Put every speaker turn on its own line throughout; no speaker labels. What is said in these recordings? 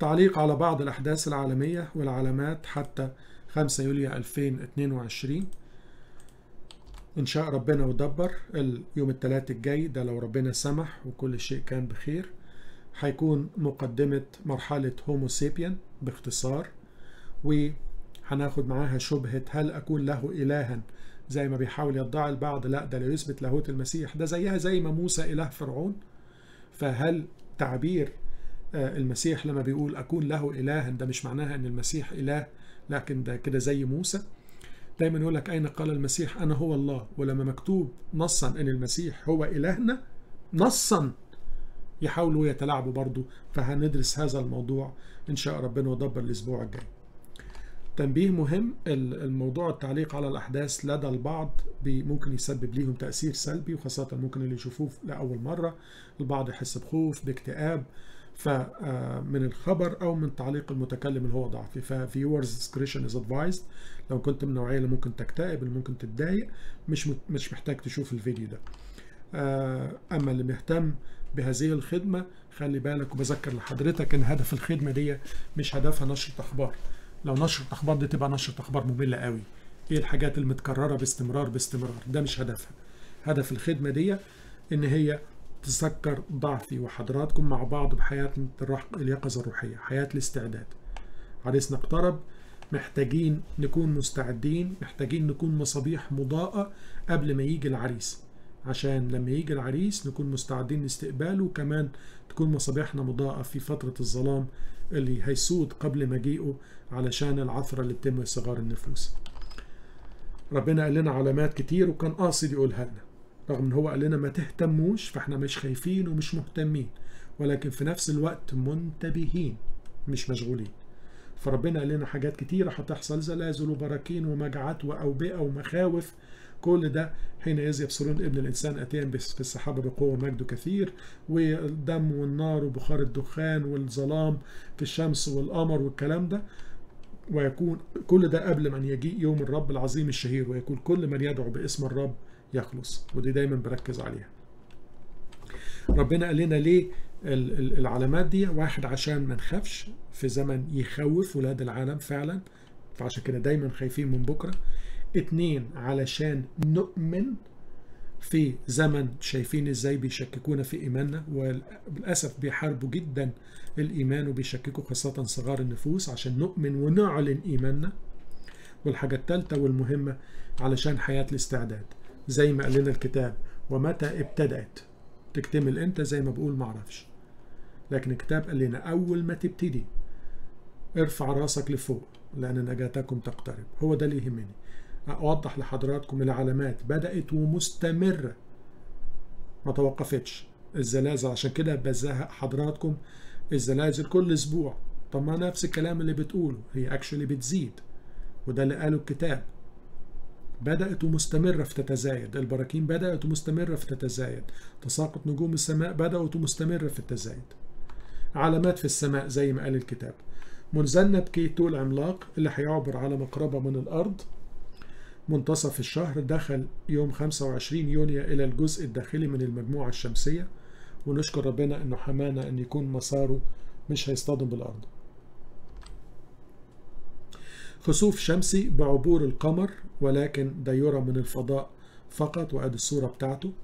تعليق على بعض الأحداث العالمية والعلامات حتى 5 يوليو 2022 إن شاء ربنا ودبر اليوم الثلاث الجاي ده لو ربنا سمح وكل شيء كان بخير هيكون مقدمة مرحلة هومو سيبيان باختصار وهناخد معاها شبهة هل أكون له إلها زي ما بيحاول يدعي البعض لا ده لا يثبت لاهوت المسيح ده زيها زي ما موسى إله فرعون فهل تعبير المسيح لما بيقول أكون له إلها ده مش معناها أن المسيح إله لكن ده كده زي موسى دايما يقول لك أين قال المسيح أنا هو الله ولما مكتوب نصا أن المسيح هو إلهنا نصا يحاولوا يتلاعبوا برضو فهندرس هذا الموضوع إن شاء ربنا ودبر الأسبوع الجاي تنبيه مهم الموضوع التعليق على الأحداث لدى البعض ممكن يسبب ليهم تأثير سلبي وخاصة ممكن اللي يشوفوه لأول مرة البعض يحس بخوف باكتئاب فمن الخبر او من تعليق المتكلم اللي هو ضعفي ففيورز discretion is advised لو كنت من النوعيه اللي ممكن تكتئب اللي ممكن تتضايق مش مش محتاج تشوف الفيديو ده اما اللي مهتم بهذه الخدمه خلي بالك وبذكر لحضرتك ان هدف الخدمه دي مش هدفها نشر اخبار لو نشر اخبار دي تبقى نشر اخبار ممله قوي ايه الحاجات المتكرره باستمرار باستمرار ده مش هدفها هدف الخدمه دي ان هي تذكر ضعفي وحضراتكم مع بعض بحياة اليقظة الروحية حياة الاستعداد عريسنا اقترب محتاجين نكون مستعدين محتاجين نكون مصابيح مضاءة قبل ما يجي العريس عشان لما يجي العريس نكون مستعدين لاستقباله وكمان تكون مصابيحنا مضاءة في فترة الظلام اللي هيسود قبل مجيئه علشان العثرة اللي بتم صغار النفوس ربنا قال لنا علامات كتير وكان قاصد يقولها لنا رغم ان هو قال لنا ما تهتموش فاحنا مش خايفين ومش مهتمين ولكن في نفس الوقت منتبهين مش مشغولين فربنا قال لنا حاجات كتيرة هتحصل زلازل وبراكين ومجاعات وأوبئة ومخاوف كل ده حينئذ يبصرون ابن الإنسان أتيا في السحابة بقوة مجد كثير والدم والنار وبخار الدخان والظلام في الشمس والقمر والكلام ده ويكون كل ده قبل من يجيء يوم الرب العظيم الشهير ويكون كل من يدعو باسم الرب يخلص ودي دايما بركز عليها ربنا قال لنا ليه العلامات دي واحد عشان ما نخافش في زمن يخوف ولاد العالم فعلا فعشان كده دايما خايفين من بكرة اتنين علشان نؤمن في زمن شايفين ازاي بيشككونا في ايماننا وللاسف بيحاربوا جدا الايمان وبيشككوا خاصة صغار النفوس عشان نؤمن ونعلن ايماننا والحاجة الثالثة والمهمة علشان حياة الاستعداد زي ما قال لنا الكتاب ومتى ابتدأت تكتمل امتى زي ما بقول معرفش لكن الكتاب قال لنا أول ما تبتدي ارفع راسك لفوق لأن نجاتكم تقترب هو ده اللي يهمني أوضح لحضراتكم العلامات بدأت ومستمرة ما توقفتش الزلازل عشان كده بزهق حضراتكم الزلازل كل أسبوع طب ما نفس الكلام اللي بتقوله هي اكشولي بتزيد وده اللي قاله الكتاب بدأت ومستمرة في تتزايد البراكين بدأت ومستمرة في تتزايد تساقط نجوم السماء بدأت ومستمرة في التزايد علامات في السماء زي ما قال الكتاب منذنب كيتو العملاق اللي هيعبر على مقربة من الأرض منتصف الشهر دخل يوم 25 يونيو إلى الجزء الداخلي من المجموعة الشمسية ونشكر ربنا أنه حمانا أن يكون مساره مش هيصطدم بالأرض خسوف شمسي بعبور القمر ولكن ده يرى من الفضاء فقط وادي الصورة بتاعته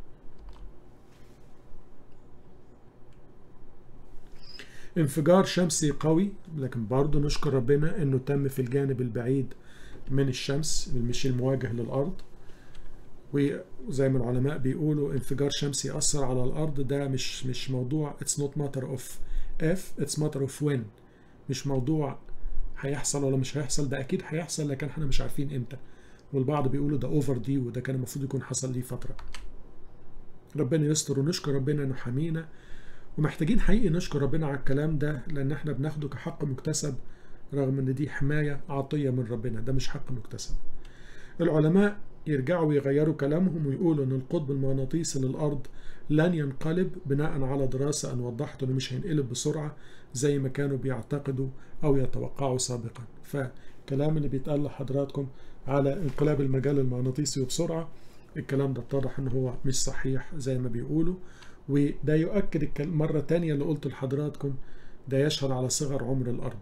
انفجار شمسي قوي لكن برضه نشكر ربنا انه تم في الجانب البعيد من الشمس مش المواجه للارض وزي ما العلماء بيقولوا انفجار شمسي يأثر على الارض ده مش مش موضوع it's not matter of if it's matter of when مش موضوع هيحصل ولا مش هيحصل ده اكيد هيحصل لكن احنا مش عارفين امتى والبعض بيقولوا ده اوفر دي وده كان المفروض يكون حصل ليه فتره ربنا يستر ونشكر ربنا انه حمينا ومحتاجين حقيقي نشكر ربنا على الكلام ده لان احنا بناخده كحق مكتسب رغم ان دي حمايه عطيه من ربنا ده مش حق مكتسب العلماء يرجعوا ويغيروا كلامهم ويقولوا ان القطب المغناطيسي للارض لن ينقلب بناء على دراسه ان وضحت انه مش هينقلب بسرعه زي ما كانوا بيعتقدوا او يتوقعوا سابقا فالكلام اللي بيتقال لحضراتكم على انقلاب المجال المغناطيسي وبسرعه الكلام ده اتضح ان هو مش صحيح زي ما بيقولوا وده يؤكد مرة تانية اللي قلت لحضراتكم ده يشهد على صغر عمر الأرض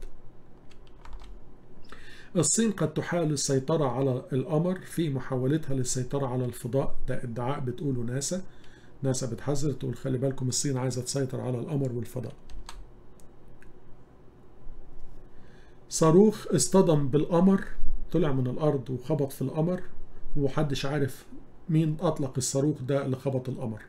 الصين قد تحاول السيطرة على القمر في محاولتها للسيطرة على الفضاء ده ادعاء بتقوله ناسا ناسا بتحذر تقول خلي بالكم الصين عايزة تسيطر على القمر والفضاء صاروخ اصطدم بالقمر طلع من الأرض وخبط في القمر ومحدش عارف مين أطلق الصاروخ ده اللي خبط القمر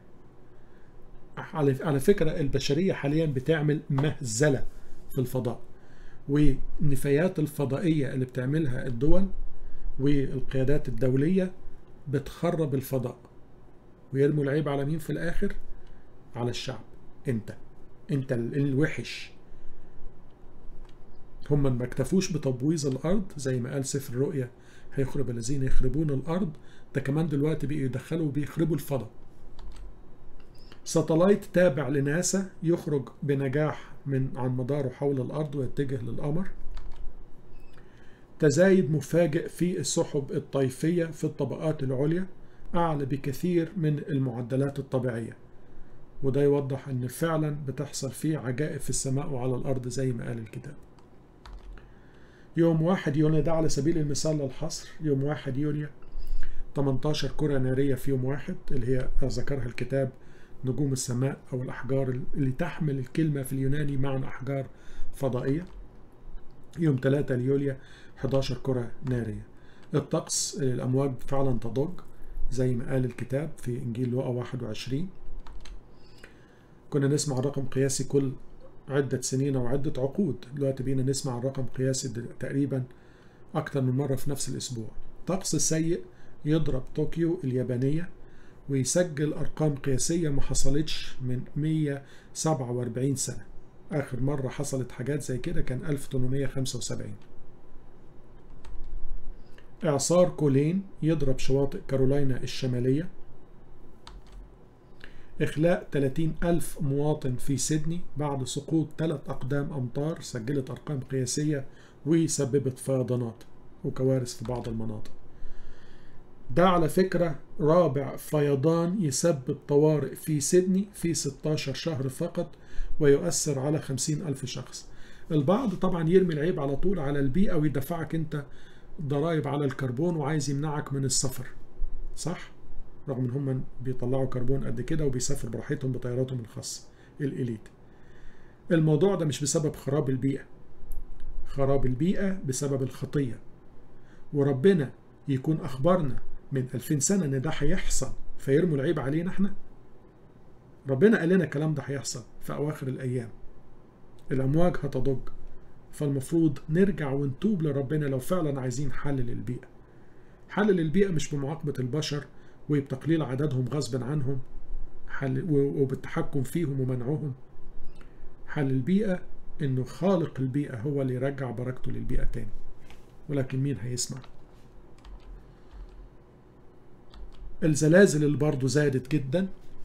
على فكرة البشرية حاليا بتعمل مهزلة في الفضاء والنفايات الفضائية اللي بتعملها الدول والقيادات الدولية بتخرب الفضاء ويرموا العيب على مين في الآخر على الشعب انت انت الوحش هم ما اكتفوش بتبويظ الأرض زي ما قال سفر الرؤيا هيخرب الذين يخربون الأرض ده كمان دلوقتي بقوا يدخلوا وبيخربوا الفضاء ساتلايت تابع لناسا يخرج بنجاح من عن مداره حول الأرض ويتجه للقمر تزايد مفاجئ في السحب الطيفية في الطبقات العليا أعلى بكثير من المعدلات الطبيعية وده يوضح أن فعلا بتحصل فيه عجائب في السماء وعلى الأرض زي ما قال الكتاب يوم واحد يونيو ده على سبيل المثال للحصر يوم واحد يونيو 18 كرة نارية في يوم واحد اللي هي ذكرها الكتاب نجوم السماء أو الأحجار اللي تحمل الكلمة في اليوناني معنى أحجار فضائية يوم 3 يوليو 11 كرة نارية الطقس الأمواج فعلا تضج زي ما قال الكتاب في إنجيل لوقا 21 كنا نسمع الرقم قياسي كل عدة سنين أو عدة عقود دلوقتي بينا نسمع الرقم قياسي تقريبا أكتر من مرة في نفس الأسبوع طقس سيء يضرب طوكيو اليابانية ويسجل أرقام قياسية ما حصلتش من 147 سنة آخر مرة حصلت حاجات زي كده كان 1875 إعصار كولين يضرب شواطئ كارولاينا الشمالية إخلاء 30 ألف مواطن في سيدني بعد سقوط ثلاث أقدام أمطار سجلت أرقام قياسية وسببت فيضانات وكوارث في بعض المناطق ده على فكرة رابع فيضان يسبب طوارئ في سيدني في 16 شهر فقط ويؤثر على 50 ألف شخص البعض طبعا يرمي العيب على طول على البيئة ويدفعك انت ضرائب على الكربون وعايز يمنعك من السفر صح؟ رغم ان هم بيطلعوا كربون قد كده وبيسافروا براحتهم بطياراتهم الخاصة الإليت الموضوع ده مش بسبب خراب البيئة خراب البيئة بسبب الخطية وربنا يكون أخبرنا من 2000 سنة إن ده هيحصل فيرموا العيب علينا إحنا ربنا قال لنا الكلام ده هيحصل في أواخر الأيام الأمواج هتضج فالمفروض نرجع ونتوب لربنا لو فعلا عايزين حل للبيئة حل للبيئة مش بمعاقبة البشر وبتقليل عددهم غصبا عنهم حل وبالتحكم فيهم ومنعهم حل البيئة إنه خالق البيئة هو اللي يرجع بركته للبيئة تاني ولكن مين هيسمع؟ الزلازل اللي برضه زادت جدا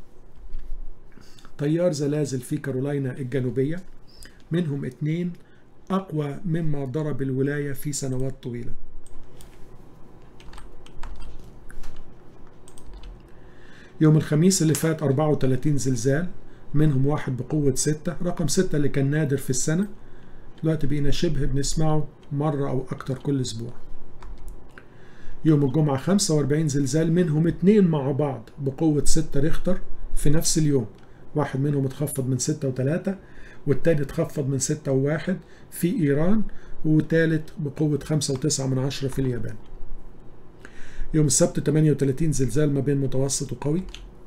تيار زلازل في كارولاينا الجنوبية منهم اتنين أقوى مما ضرب الولاية في سنوات طويلة يوم الخميس اللي فات 34 زلزال منهم واحد بقوة ستة رقم ستة اللي كان نادر في السنة دلوقتي بقينا شبه بنسمعه مرة أو أكتر كل أسبوع يوم الجمعة 45 زلزال منهم اتنين مع بعض بقوة 6 ريختر في نفس اليوم واحد منهم اتخفض من 6 و3 والتاني اتخفض من 6 و1 في إيران وتالت بقوة 5 و9 من عشرة في اليابان يوم السبت 38 زلزال ما بين متوسط وقوي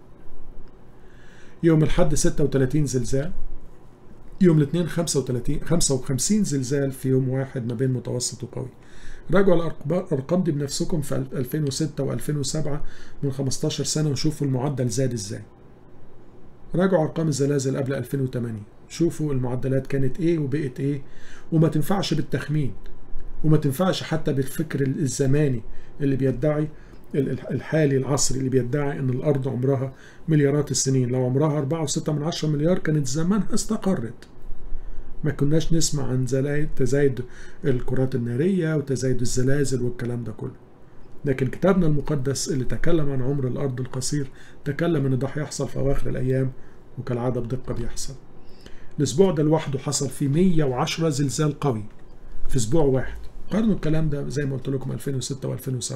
يوم الحد 36 زلزال يوم الاثنين 35 55 زلزال في يوم واحد ما بين متوسط وقوي راجعوا الارقام دي بنفسكم في 2006 و2007 من 15 سنه وشوفوا المعدل زاد ازاي راجعوا ارقام الزلازل قبل 2008 شوفوا المعدلات كانت ايه وبقت ايه وما تنفعش بالتخمين وما تنفعش حتى بالفكر الزماني اللي بيدعي الحالي العصري اللي بيدعي ان الارض عمرها مليارات السنين لو عمرها 4.6 من 10 مليار كانت زمانها استقرت ما كناش نسمع عن تزايد الكرات النارية وتزايد الزلازل والكلام ده كله لكن كتابنا المقدس اللي تكلم عن عمر الأرض القصير تكلم إن ده هيحصل في أواخر الأيام وكالعادة بدقة بيحصل الاسبوع ده لوحده حصل فيه 110 زلزال قوي في اسبوع واحد قارنوا الكلام ده زي ما قلت لكم 2006 و2007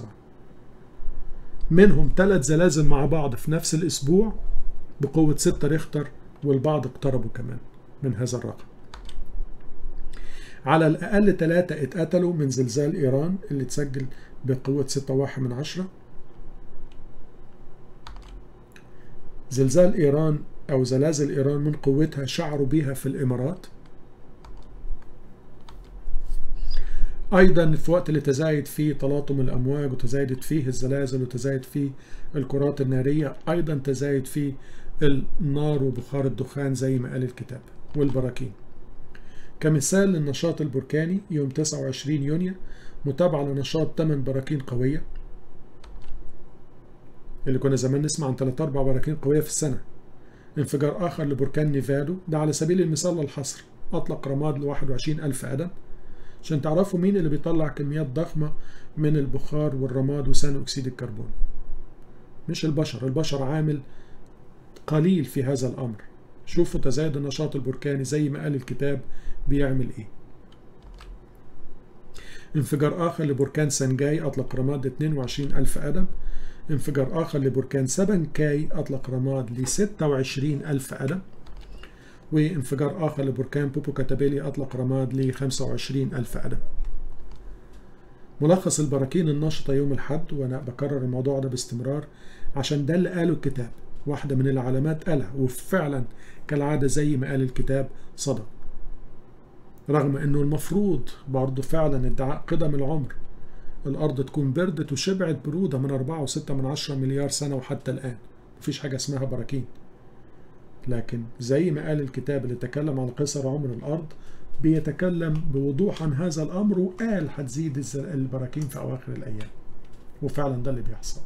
منهم ثلاث زلازل مع بعض في نفس الاسبوع بقوة 6 ريختر والبعض اقتربوا كمان من هذا الرقم على الأقل ثلاثة اتقتلوا من زلزال إيران اللي اتسجل بقوة 6.1 من عشرة زلزال إيران أو زلازل إيران من قوتها شعروا بيها في الإمارات أيضا في وقت اللي تزايد فيه تلاطم الأمواج وتزايدت فيه الزلازل وتزايد فيه الكرات النارية أيضا تزايد فيه النار وبخار الدخان زي ما قال الكتاب والبراكين كمثال للنشاط البركاني يوم 29 يونيو متابعة لنشاط 8 براكين قوية اللي كنا زمان نسمع عن 3 4 براكين قوية في السنة انفجار آخر لبركان نيفادو ده على سبيل المثال للحصر أطلق رماد ل 21 ألف قدم عشان تعرفوا مين اللي بيطلع كميات ضخمة من البخار والرماد وثاني أكسيد الكربون مش البشر البشر عامل قليل في هذا الأمر شوفوا تزايد النشاط البركاني زي ما قال الكتاب بيعمل ايه انفجار آخر لبركان سانجاي أطلق رماد 22 ألف قدم انفجار آخر لبركان سبنكاي أطلق رماد ل 26 ألف قدم وانفجار آخر لبركان بوبوكاتابيلي أطلق رماد ل 25 ألف قدم ملخص البراكين النشطة يوم الحد وأنا بكرر الموضوع ده باستمرار عشان ده اللي قاله الكتاب واحدة من العلامات قالها وفعلا كالعادة زي ما قال الكتاب صدق رغم انه المفروض برضه فعلا ادعاء قدم العمر الارض تكون بردت وشبعت برودة من 4.6 من 10 مليار سنة وحتى الان مفيش حاجة اسمها براكين لكن زي ما قال الكتاب اللي تكلم عن قصر عمر الارض بيتكلم بوضوح عن هذا الامر وقال هتزيد البراكين في اواخر الايام وفعلا ده اللي بيحصل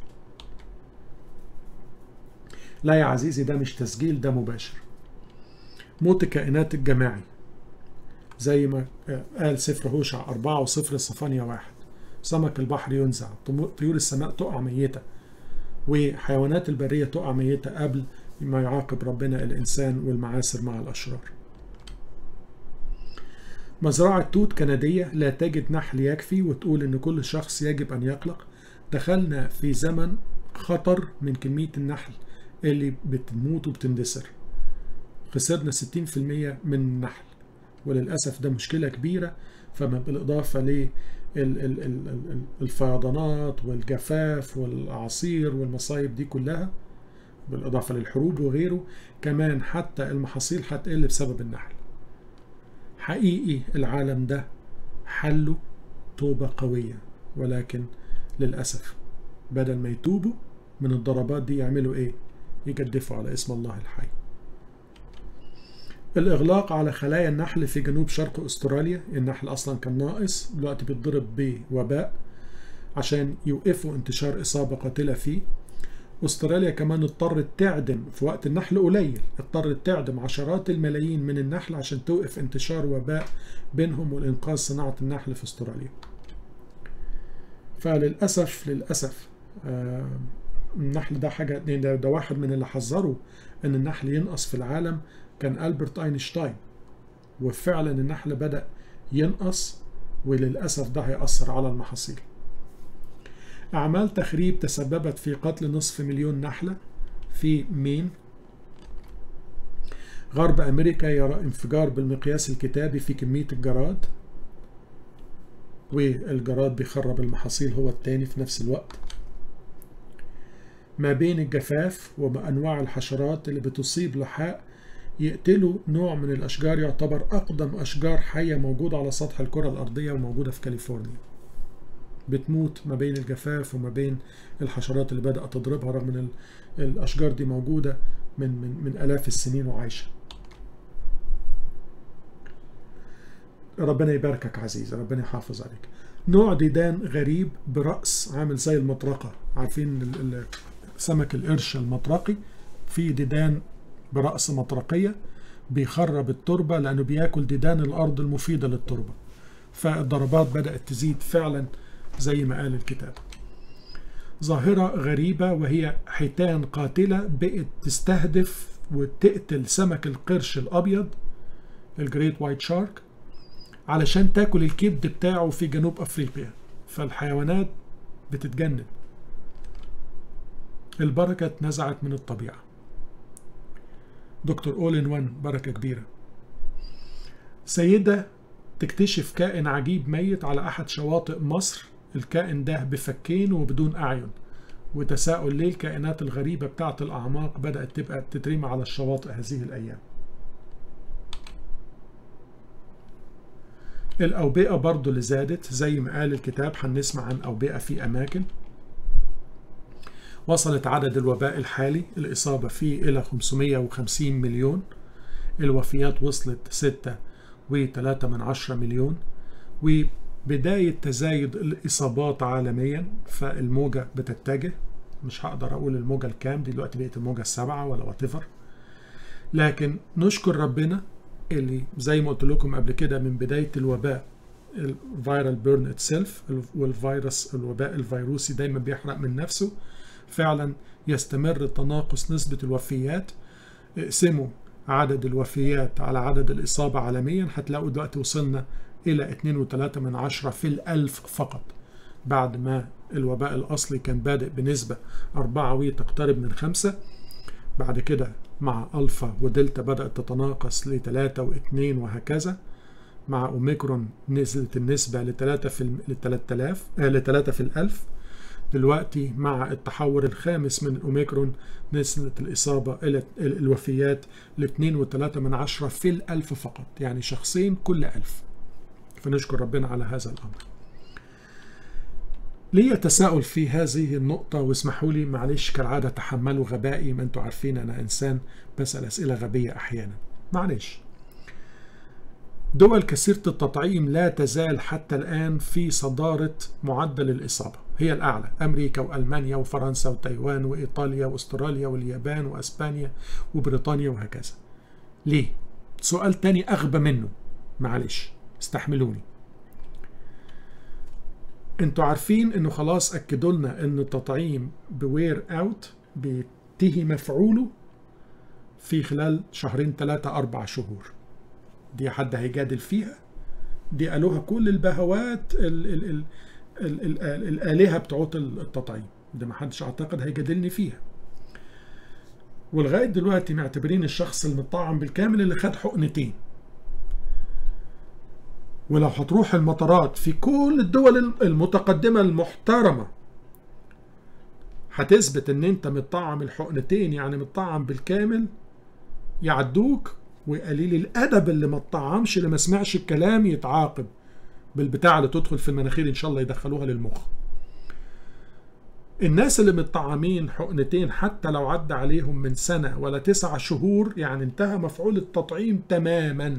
لا يا عزيزي ده مش تسجيل ده مباشر موت الكائنات الجماعي زي ما قال سفر هوشع أربعة وصفر صفانيا واحد سمك البحر ينزع طيور السماء تقع ميتة وحيوانات البرية تقع ميتة قبل ما يعاقب ربنا الإنسان والمعاصر مع الأشرار مزرعة توت كندية لا تجد نحل يكفي وتقول إن كل شخص يجب أن يقلق دخلنا في زمن خطر من كمية النحل اللي بتموت وبتندثر خسرنا 60% من النحل وللأسف ده مشكلة كبيرة فما بالإضافة للفيضانات والجفاف والأعاصير والمصايب دي كلها بالإضافة للحروب وغيره كمان حتى المحاصيل هتقل بسبب النحل حقيقي العالم ده حله توبة قوية ولكن للأسف بدل ما يتوبوا من الضربات دي يعملوا ايه يجدفوا على اسم الله الحي الإغلاق على خلايا النحل في جنوب شرق أستراليا النحل أصلا كان ناقص دلوقتي بيتضرب بوباء عشان يوقفوا انتشار إصابة قاتلة فيه أستراليا كمان اضطرت تعدم في وقت النحل قليل اضطرت تعدم عشرات الملايين من النحل عشان توقف انتشار وباء بينهم والإنقاذ صناعة النحل في أستراليا فللأسف للأسف آه النحل ده حاجة ده, ده واحد من اللي حذروا ان النحل ينقص في العالم كان ألبرت أينشتاين وفعلا النحل بدأ ينقص وللأسف ده هيأثر على المحاصيل أعمال تخريب تسببت في قتل نصف مليون نحلة في مين غرب أمريكا يرى انفجار بالمقياس الكتابي في كمية الجراد والجراد بيخرب المحاصيل هو التاني في نفس الوقت ما بين الجفاف وأنواع الحشرات اللي بتصيب لحاء يقتلوا نوع من الأشجار يعتبر أقدم أشجار حية موجودة على سطح الكرة الأرضية وموجودة في كاليفورنيا بتموت ما بين الجفاف وما بين الحشرات اللي بدأت تضربها رغم ان الأشجار دي موجودة من, من, من آلاف السنين وعايشة ربنا يباركك عزيزي ربنا يحافظ عليك نوع ديدان غريب برأس عامل زي المطرقة عارفين سمك القرش المطرقي في ديدان برأس مطرقية بيخرب التربة لأنه بياكل ديدان الأرض المفيدة للتربة فالضربات بدأت تزيد فعلا زي ما قال الكتاب ظاهرة غريبة وهي حيتان قاتلة بقت تستهدف وتقتل سمك القرش الأبيض الجريت وايت شارك علشان تاكل الكبد بتاعه في جنوب افريقيا فالحيوانات بتتجنن البركة اتنزعت من الطبيعة دكتور اول ان وان بركة كبيرة سيدة تكتشف كائن عجيب ميت على أحد شواطئ مصر الكائن ده بفكين وبدون أعين وتساؤل ليه الكائنات الغريبة بتاعت الأعماق بدأت تبقى تترمى على الشواطئ هذه الأيام الأوبئة برضو اللي زادت زي ما قال الكتاب هنسمع عن أوبئة في أماكن وصلت عدد الوباء الحالي الإصابة فيه إلى 550 مليون الوفيات وصلت 6 و3 من عشرة مليون وبداية تزايد الإصابات عالميا فالموجة بتتجه مش هقدر أقول الموجة الكام دي دلوقتي بقت الموجة السبعة ولا واتيفر لكن نشكر ربنا اللي زي ما قلت لكم قبل كده من بداية الوباء الفيرال بيرن اتسيلف والفيروس الوباء الفيروسي دايما بيحرق من نفسه فعلا يستمر تناقص نسبة الوفيات اقسموا عدد الوفيات على عدد الإصابة عالميا هتلاقوا دلوقتي وصلنا إلى 2.3 من عشرة في الألف فقط بعد ما الوباء الأصلي كان بادئ بنسبة 4 وتقترب من 5 بعد كده مع ألفا ودلتا بدأت تتناقص لثلاثة واثنين وهكذا مع أوميكرون نزلت النسبة لثلاثة في لثلاثة آلاف آه لثلاثة في الألف دلوقتي مع التحور الخامس من الأوميكرون نزلت الإصابة إلى الوفيات لاثنين وثلاثة من عشرة في الألف فقط يعني شخصين كل ألف فنشكر ربنا على هذا الأمر لي تساؤل في هذه النقطة واسمحوا لي معلش كالعادة تحملوا غبائي ما انتوا عارفين أنا إنسان بسأل أسئلة غبية أحيانا معلش دول كثيرة التطعيم لا تزال حتى الآن في صدارة معدل الإصابة هي الأعلى أمريكا وألمانيا وفرنسا وتايوان وإيطاليا وأستراليا واليابان وأسبانيا وبريطانيا وهكذا ليه؟ سؤال تاني أغبى منه معلش استحملوني انتوا عارفين انه خلاص اكدوا لنا ان التطعيم بوير اوت بينتهي مفعوله في خلال شهرين ثلاثة أربع شهور دي حد هيجادل فيها دي قالوها كل البهوات ال ال ال ال ال ال الآلهة بتوعت التطعيم ده ما حدش أعتقد هيجادلني فيها ولغاية دلوقتي معتبرين الشخص المطعم بالكامل اللي خد حقنتين ولو هتروح المطارات في كل الدول المتقدمة المحترمة هتثبت ان انت مطعم الحقنتين يعني مطعم بالكامل يعدوك وقليل الادب اللي ما اتطعمش اللي ما سمعش الكلام يتعاقب بالبتاع اللي تدخل في المناخير ان شاء الله يدخلوها للمخ الناس اللي متطعمين حقنتين حتى لو عدى عليهم من سنة ولا تسعة شهور يعني انتهى مفعول التطعيم تماما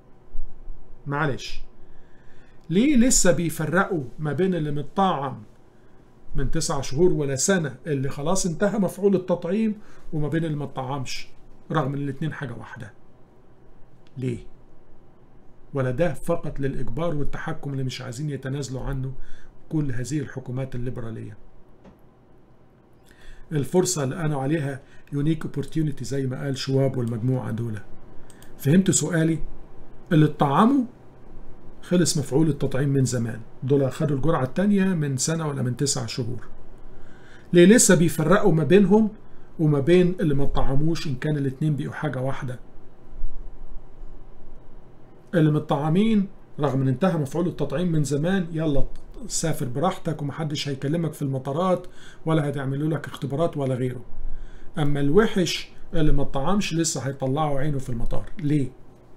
معلش ليه لسه بيفرقوا ما بين اللي متطعم من تسعة شهور ولا سنة اللي خلاص انتهى مفعول التطعيم وما بين اللي ما اتطعمش رغم ان الاتنين حاجة واحدة ليه ولا ده فقط للإجبار والتحكم اللي مش عايزين يتنازلوا عنه كل هذه الحكومات الليبرالية الفرصة اللي قالوا عليها يونيك اوبورتيونيتي زي ما قال شواب والمجموعة دول فهمت سؤالي اللي اتطعموا خلص مفعول التطعيم من زمان دول خدوا الجرعة التانية من سنة ولا من تسع شهور ليه لسه بيفرقوا ما بينهم وما بين اللي ما اتطعموش إن كان الاتنين بقوا حاجة واحدة اللي متطعمين رغم ان انتهى مفعول التطعيم من زمان يلا سافر براحتك ومحدش هيكلمك في المطارات ولا هتعملوا لك اختبارات ولا غيره اما الوحش اللي ما اتطعمش لسه هيطلعوا عينه في المطار ليه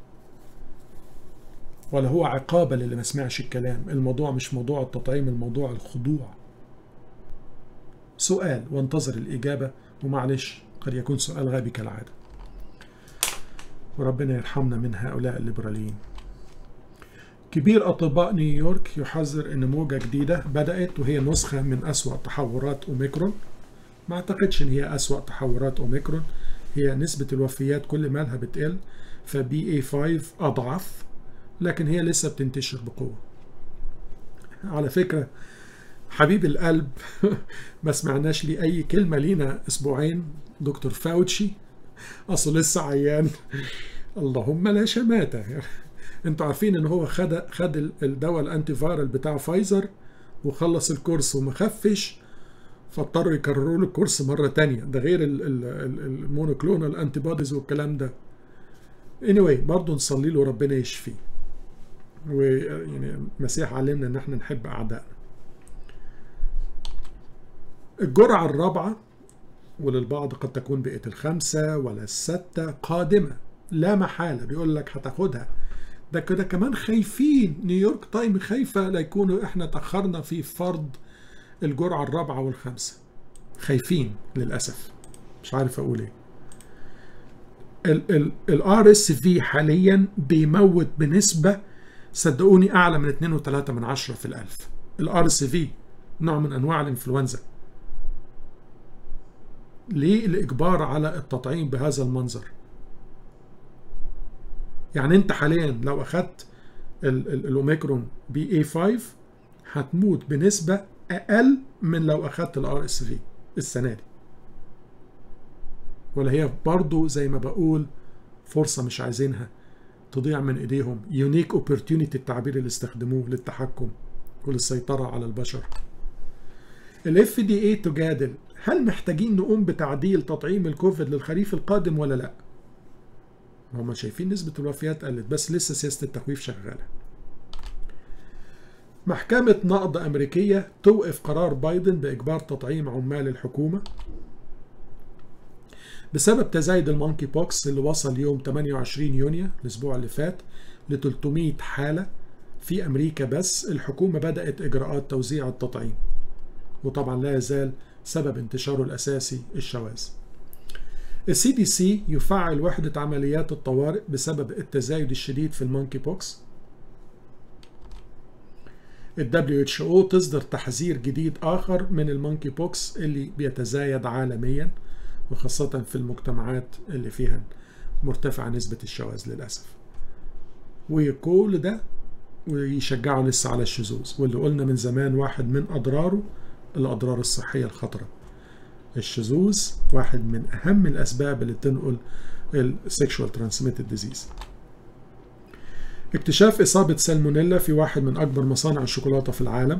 ولا هو عقابة للي ما سمعش الكلام الموضوع مش موضوع التطعيم الموضوع الخضوع سؤال وانتظر الإجابة ومعلش قد يكون سؤال غبي كالعادة وربنا يرحمنا من هؤلاء الليبراليين كبير أطباء نيويورك يحذر أن موجة جديدة بدأت وهي نسخة من أسوأ تحورات أوميكرون ما أعتقدش أن هي أسوأ تحورات أوميكرون هي نسبة الوفيات كل مالها بتقل فبي اي 5 أضعف لكن هي لسه بتنتشر بقوة على فكرة حبيب القلب ما سمعناش لي أي كلمة لينا أسبوعين دكتور فاوتشي أصله لسه عيان اللهم لا شماتة انتوا عارفين ان هو خد خد الدواء الانتي فايرال بتاع فايزر وخلص الكورس وما خفش فاضطروا يكرروا له الكورس مره تانية ده غير المونوكلونال انتي بوديز والكلام ده anyway برضه نصلي له ربنا يشفيه ويعني المسيح علمنا ان احنا نحب اعدائنا الجرعة الرابعة وللبعض قد تكون بقت الخمسة ولا الستة قادمة لا محالة بيقول لك هتاخدها ده كده كمان خايفين نيويورك تايم خايفة لا يكونوا احنا تأخرنا في فرض الجرعة الرابعة والخامسة خايفين للأسف مش عارف أقول إيه الار اس في حاليا بيموت بنسبة صدقوني أعلى من 2.3 من عشرة في الألف الار اس في نوع من أنواع الإنفلونزا ليه الإجبار على التطعيم بهذا المنظر يعني أنت حاليا لو أخدت الأوميكرون بي اي 5 هتموت بنسبة أقل من لو أخدت الار اس في السنة دي ولا هي برضو زي ما بقول فرصة مش عايزينها تضيع من ايديهم يونيك اوبورتيونيتي التعبير اللي استخدموه للتحكم وللسيطرة على البشر الاف دي اي تجادل هل محتاجين نقوم بتعديل تطعيم الكوفيد للخريف القادم ولا لا هم شايفين نسبة الوفيات قلت بس لسه سياسة التخويف شغالة محكمة نقض أمريكية توقف قرار بايدن بإجبار تطعيم عمال الحكومة بسبب تزايد المونكي بوكس اللي وصل يوم 28 يونيو الأسبوع اللي فات ل 300 حالة في أمريكا بس الحكومة بدأت إجراءات توزيع التطعيم وطبعا لا يزال سبب انتشاره الأساسي الشواذ السي دي سي يفعل وحدة عمليات الطوارئ بسبب التزايد الشديد في المونكي بوكس ال WHO تصدر تحذير جديد آخر من المونكي بوكس اللي بيتزايد عالميا وخاصة في المجتمعات اللي فيها مرتفعة نسبة الشواذ للأسف وكل ده ويشجعوا لسه على الشذوذ واللي قلنا من زمان واحد من أضراره الأضرار الصحية الخطرة الشذوذ واحد من أهم الأسباب اللي تنقل السكشوال ترانسميتد ديزيز اكتشاف إصابة سالمونيلا في واحد من أكبر مصانع الشوكولاتة في العالم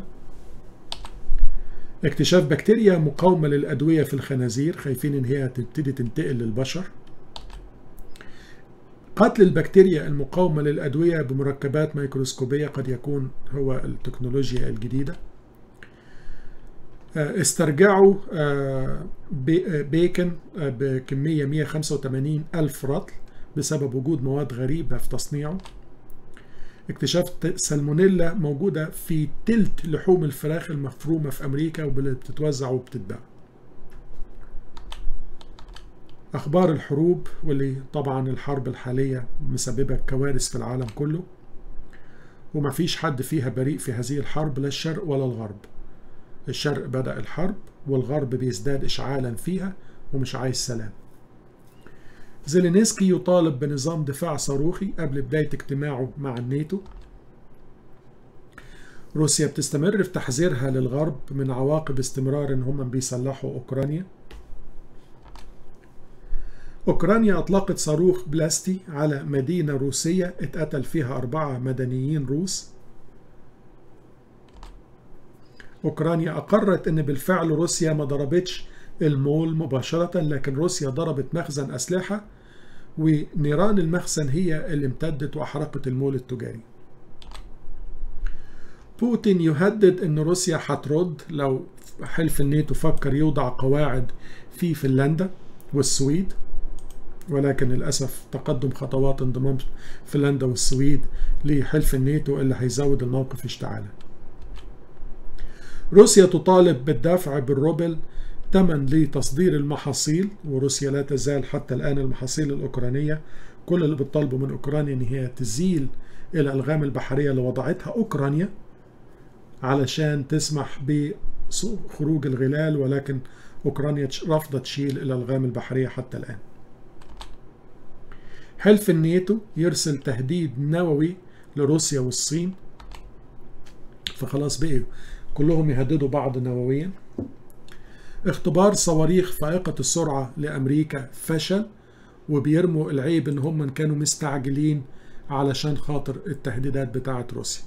اكتشاف بكتيريا مقاومة للأدوية في الخنازير خايفين إن هي تبتدي تنتقل للبشر قتل البكتيريا المقاومة للأدوية بمركبات ميكروسكوبية قد يكون هو التكنولوجيا الجديدة استرجعوا بيكن بكمية 185 ألف رطل بسبب وجود مواد غريبة في تصنيعه اكتشاف سالمونيلا موجودة في تلت لحوم الفراخ المفرومة في أمريكا وبتتوزع وبتتباع أخبار الحروب واللي طبعا الحرب الحالية مسببة كوارث في العالم كله وما فيش حد فيها بريء في هذه الحرب لا الشرق ولا الغرب الشرق بدأ الحرب والغرب بيزداد إشعالا فيها ومش عايز سلام زيلينسكي يطالب بنظام دفاع صاروخي قبل بداية اجتماعه مع الناتو روسيا بتستمر في تحذيرها للغرب من عواقب استمرار ان هم بيسلحوا اوكرانيا اوكرانيا اطلقت صاروخ بلاستي على مدينة روسية اتقتل فيها اربعة مدنيين روس اوكرانيا اقرت ان بالفعل روسيا ما ضربتش المول مباشرة لكن روسيا ضربت مخزن أسلحة ونيران المخزن هي اللي امتدت وأحرقت المول التجاري بوتين يهدد أن روسيا هترد لو حلف الناتو فكر يوضع قواعد في فنلندا والسويد ولكن للأسف تقدم خطوات انضمام فنلندا والسويد لحلف الناتو اللي هيزود الموقف اشتعالا روسيا تطالب بالدفع بالروبل ثمن لتصدير المحاصيل وروسيا لا تزال حتى الآن المحاصيل الأوكرانية كل اللي بتطالبه من أوكرانيا إن هي تزيل الألغام البحرية اللي وضعتها أوكرانيا علشان تسمح بخروج الغلال ولكن أوكرانيا رافضة تشيل الألغام البحرية حتى الآن حلف الناتو يرسل تهديد نووي لروسيا والصين فخلاص بقوا كلهم يهددوا بعض نوويا اختبار صواريخ فائقة السرعة لأمريكا فشل وبيرموا العيب ان هم كانوا مستعجلين علشان خاطر التهديدات بتاعه روسيا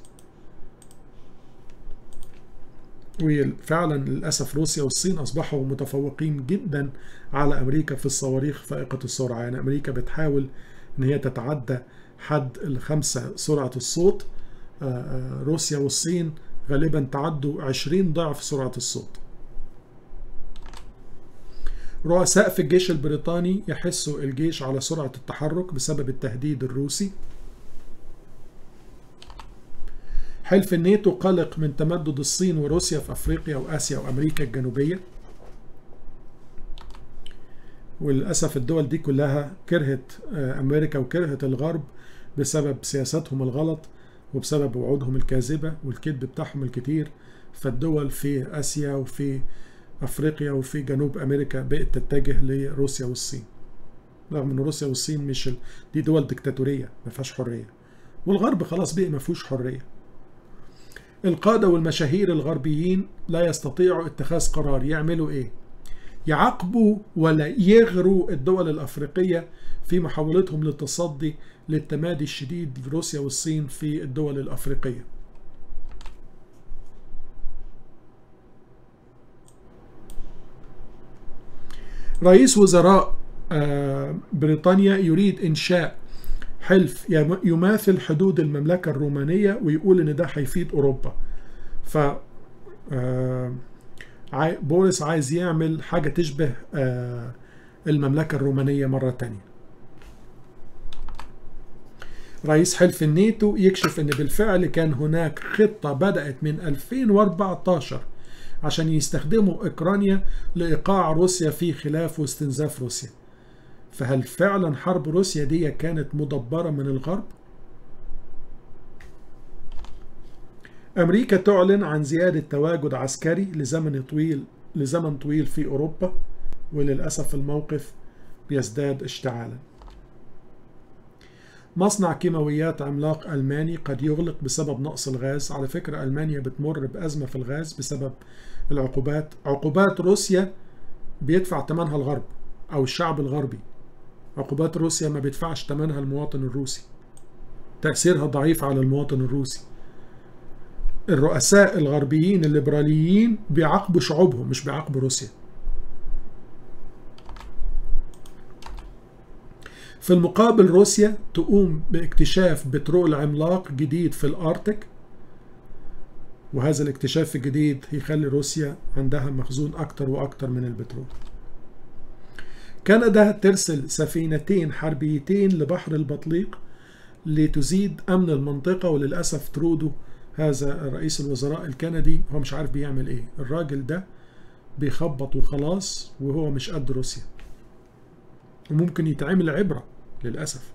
وفعلا للأسف روسيا والصين أصبحوا متفوقين جدا على أمريكا في الصواريخ فائقة السرعة يعني أمريكا بتحاول أن هي تتعدى حد الخمسة سرعة الصوت روسيا والصين غالبا تعدوا 20 ضعف سرعة الصوت رؤساء في الجيش البريطاني يحسوا الجيش على سرعة التحرك بسبب التهديد الروسي حلف الناتو قلق من تمدد الصين وروسيا في افريقيا واسيا وامريكا الجنوبيه وللاسف الدول دي كلها كرهت امريكا وكرهت الغرب بسبب سياساتهم الغلط وبسبب وعودهم الكاذبه والكذب بتاعهم الكتير فالدول في اسيا وفي افريقيا وفي جنوب امريكا بقت تتجه لروسيا والصين رغم ان روسيا والصين مش دي دول ديكتاتوريه ما فيهاش حريه والغرب خلاص بقى ما فيهوش حريه القادة والمشاهير الغربيين لا يستطيعوا اتخاذ قرار يعملوا ايه يعاقبوا ولا يغروا الدول الأفريقية في محاولتهم للتصدي للتمادي الشديد في روسيا والصين في الدول الأفريقية رئيس وزراء بريطانيا يريد إنشاء حلف يماثل حدود المملكة الرومانية ويقول إن ده هيفيد أوروبا ف بولس عايز يعمل حاجة تشبه المملكة الرومانية مرة تانية رئيس حلف الناتو يكشف ان بالفعل كان هناك خطة بدأت من 2014 عشان يستخدموا اوكرانيا لايقاع روسيا في خلاف واستنزاف روسيا فهل فعلا حرب روسيا دي كانت مدبرة من الغرب؟ أمريكا تعلن عن زيادة تواجد عسكري لزمن طويل لزمن طويل في أوروبا وللأسف الموقف بيزداد اشتعالا. مصنع كيماويات عملاق ألماني قد يغلق بسبب نقص الغاز، على فكرة ألمانيا بتمر بأزمة في الغاز بسبب العقوبات، عقوبات روسيا بيدفع ثمنها الغرب أو الشعب الغربي. عقوبات روسيا ما بيدفعش ثمنها المواطن الروسي. تأثيرها ضعيف على المواطن الروسي. الرؤساء الغربيين الليبراليين بيعاقبوا شعوبهم مش بيعاقبوا روسيا في المقابل روسيا تقوم باكتشاف بترول عملاق جديد في الارتك وهذا الاكتشاف الجديد يخلي روسيا عندها مخزون اكتر واكتر من البترول كندا ترسل سفينتين حربيتين لبحر البطليق لتزيد امن المنطقه وللاسف ترودو هذا رئيس الوزراء الكندي هو مش عارف بيعمل ايه الراجل ده بيخبط وخلاص وهو مش قد روسيا وممكن يتعمل عبرة للأسف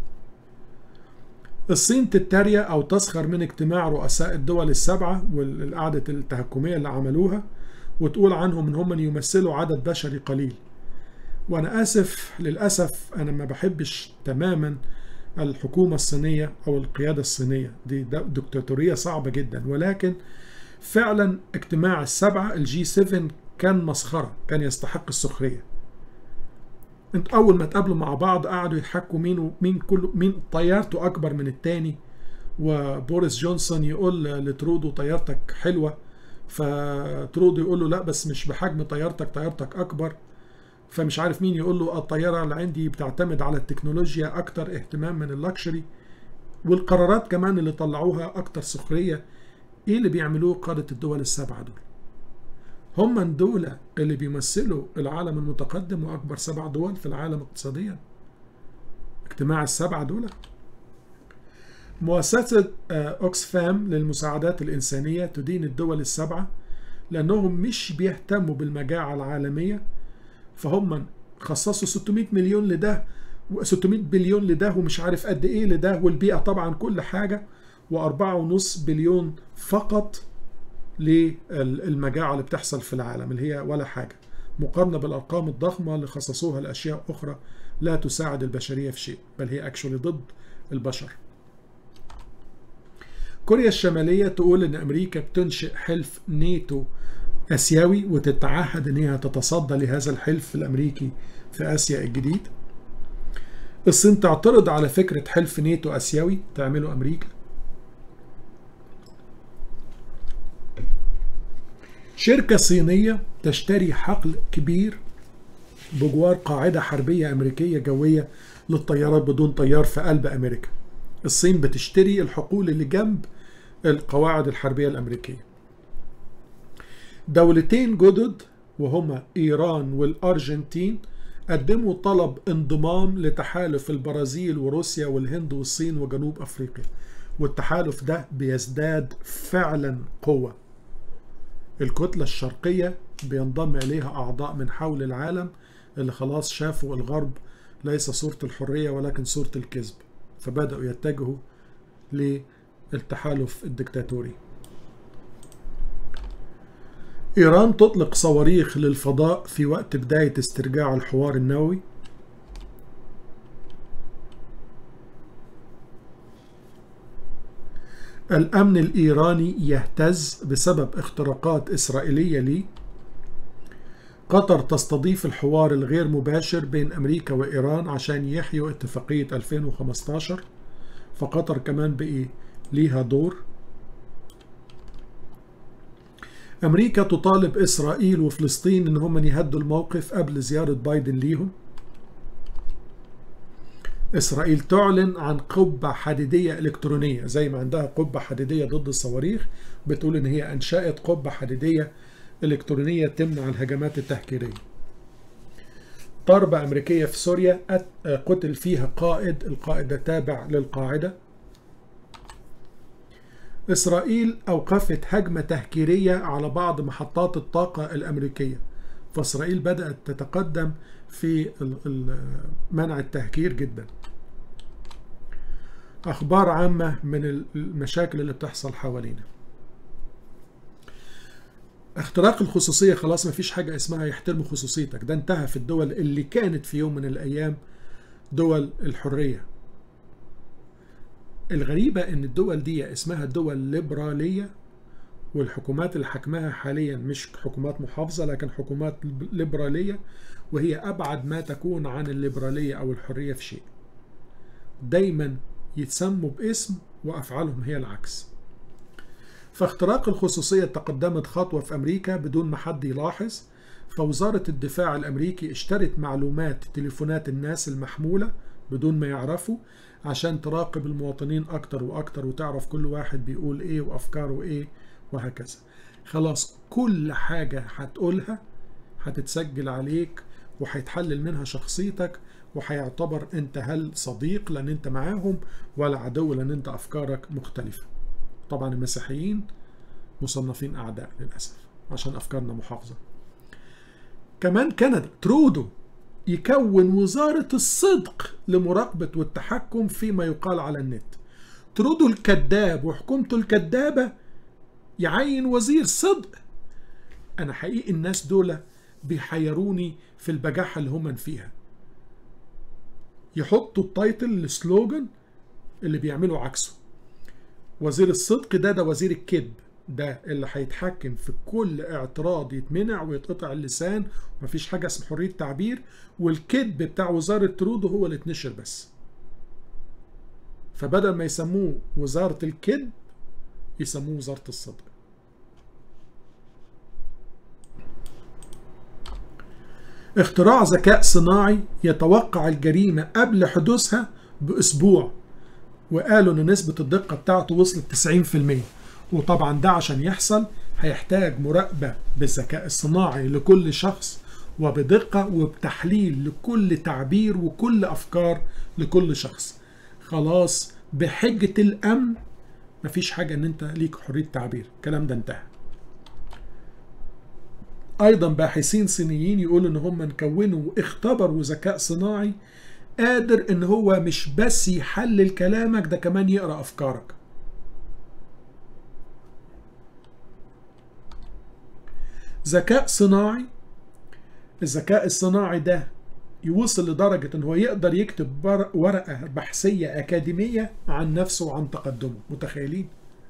الصين تتريق أو تسخر من اجتماع رؤساء الدول السبعة والقعدة التهكمية اللي عملوها وتقول عنهم ان هم يمثلوا عدد بشري قليل وانا اسف للاسف انا ما بحبش تماما الحكومة الصينية أو القيادة الصينية دي دكتاتورية صعبة جدا ولكن فعلا اجتماع السبعة الجي 7 كان مسخرة كان يستحق السخرية انت أول ما تقابلوا مع بعض قعدوا يضحكوا مين مين كل مين طيارته أكبر من التاني وبوريس جونسون يقول لترودو طيارتك حلوة فترودو يقول له لا بس مش بحجم طيارتك طيارتك أكبر فمش عارف مين يقول له الطيارة اللي عندي بتعتمد على التكنولوجيا أكتر اهتمام من اللكشري والقرارات كمان اللي طلعوها أكتر سخرية إيه اللي بيعملوه قادة الدول السبعة دول هم دول اللي بيمثلوا العالم المتقدم وأكبر سبع دول في العالم اقتصاديا اجتماع السبعة دول مؤسسة أوكسفام للمساعدات الإنسانية تدين الدول السبعة لأنهم مش بيهتموا بالمجاعة العالمية فهم خصصوا 600 مليون لده و600 بليون لده ومش عارف قد ايه لده والبيئة طبعا كل حاجة وأربعة ونص بليون فقط للمجاعة اللي بتحصل في العالم اللي هي ولا حاجة مقارنة بالأرقام الضخمة اللي خصصوها لأشياء أخرى لا تساعد البشرية في شيء بل هي أكشولي ضد البشر كوريا الشمالية تقول إن أمريكا بتنشئ حلف ناتو آسيوي وتتعهد إن هي تتصدى لهذا الحلف الأمريكي في آسيا الجديد الصين تعترض على فكرة حلف ناتو آسيوي تعمله أمريكا شركة صينية تشتري حقل كبير بجوار قاعدة حربية أمريكية جوية للطيارات بدون طيار في قلب أمريكا الصين بتشتري الحقول اللي جنب القواعد الحربية الأمريكية دولتين جدد وهما إيران والأرجنتين قدموا طلب انضمام لتحالف البرازيل وروسيا والهند والصين وجنوب أفريقيا والتحالف ده بيزداد فعلا قوة الكتلة الشرقية بينضم إليها أعضاء من حول العالم اللي خلاص شافوا الغرب ليس صورة الحرية ولكن صورة الكذب فبدأوا يتجهوا للتحالف الدكتاتوري إيران تطلق صواريخ للفضاء في وقت بداية استرجاع الحوار النووي الأمن الإيراني يهتز بسبب اختراقات إسرائيلية ليه قطر تستضيف الحوار الغير مباشر بين أمريكا وإيران عشان يحيوا اتفاقية 2015 فقطر كمان بقي ليها دور أمريكا تطالب إسرائيل وفلسطين إن هم يهدوا الموقف قبل زيارة بايدن ليهم إسرائيل تعلن عن قبة حديدية إلكترونية زي ما عندها قبة حديدية ضد الصواريخ بتقول إن هي أنشأت قبة حديدية إلكترونية تمنع الهجمات التهكيرية ضربة أمريكية في سوريا قتل فيها قائد القائد ده تابع للقاعدة إسرائيل أوقفت هجمة تهكيرية على بعض محطات الطاقة الأمريكية فإسرائيل بدأت تتقدم في منع التهكير جدا أخبار عامة من المشاكل اللي بتحصل حوالينا اختراق الخصوصية خلاص ما فيش حاجة اسمها يحترموا خصوصيتك ده انتهى في الدول اللي كانت في يوم من الأيام دول الحرية الغريبة ان الدول دي اسمها دول ليبرالية والحكومات اللي حكمها حاليا مش حكومات محافظة لكن حكومات ليبرالية وهي أبعد ما تكون عن الليبرالية أو الحرية في شيء دايما يتسموا باسم وأفعالهم هي العكس فاختراق الخصوصية تقدمت خطوة في أمريكا بدون ما حد يلاحظ فوزارة الدفاع الأمريكي اشترت معلومات تليفونات الناس المحمولة بدون ما يعرفوا عشان تراقب المواطنين أكتر وأكتر وتعرف كل واحد بيقول إيه وأفكاره إيه وهكذا خلاص كل حاجة هتقولها هتتسجل عليك وهيتحلل منها شخصيتك وهيعتبر انت هل صديق لان انت معاهم ولا عدو لان انت افكارك مختلفة طبعا المسيحيين مصنفين اعداء للاسف عشان افكارنا محافظة كمان كندا ترودو يكون وزارة الصدق لمراقبة والتحكم فيما يقال على النت ترودو الكذاب وحكومته الكذابة يعين وزير صدق أنا حقيقي الناس دول بيحيروني في البجاحة اللي هم فيها يحطوا التايتل السلوجن اللي بيعملوا عكسه وزير الصدق ده ده وزير الكذب ده اللي هيتحكم في كل اعتراض يتمنع ويتقطع اللسان ومفيش حاجة اسمها حرية تعبير والكذب بتاع وزارة ترودو هو اللي اتنشر بس فبدل ما يسموه وزارة الكذب يسموه وزارة الصدق اختراع ذكاء صناعي يتوقع الجريمة قبل حدوثها بأسبوع وقالوا ان نسبة الدقة بتاعته وصلت 90% وطبعا ده عشان يحصل هيحتاج مراقبة بالذكاء الصناعي لكل شخص وبدقة وبتحليل لكل تعبير وكل أفكار لكل شخص خلاص بحجة الأمن مفيش حاجة ان انت ليك حرية تعبير الكلام ده انتهى ايضا باحثين صينيين يقولوا ان هم كونوا واختبروا ذكاء صناعي قادر ان هو مش بس يحلل كلامك ده كمان يقرا افكارك ذكاء صناعي الذكاء الصناعي ده يوصل لدرجة ان هو يقدر يكتب ورقة بحثية أكاديمية عن نفسه وعن تقدمه متخيلين؟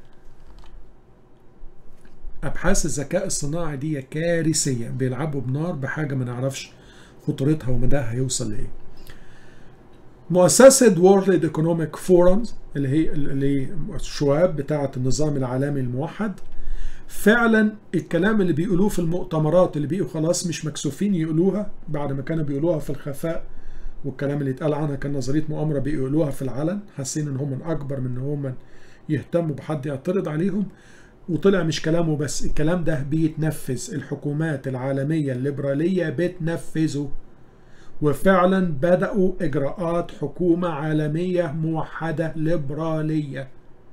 أبحاث الذكاء الصناعي دي كارثية بيلعبوا بنار بحاجة ما نعرفش خطورتها ومداها هيوصل لإيه مؤسسة World Economic Forums اللي هي اللي الشواب بتاعة النظام العالمي الموحد فعلا الكلام اللي بيقولوه في المؤتمرات اللي بقوا خلاص مش مكسوفين يقولوها بعد ما كانوا بيقولوها في الخفاء والكلام اللي اتقال عنها كان نظريه مؤامره بيقولوها في العلن حاسين ان هم اكبر من ان هم يهتموا بحد يعترض عليهم وطلع مش كلامه بس الكلام ده بيتنفذ الحكومات العالميه الليبراليه بتنفذه وفعلا بدأوا إجراءات حكومة عالمية موحدة ليبرالية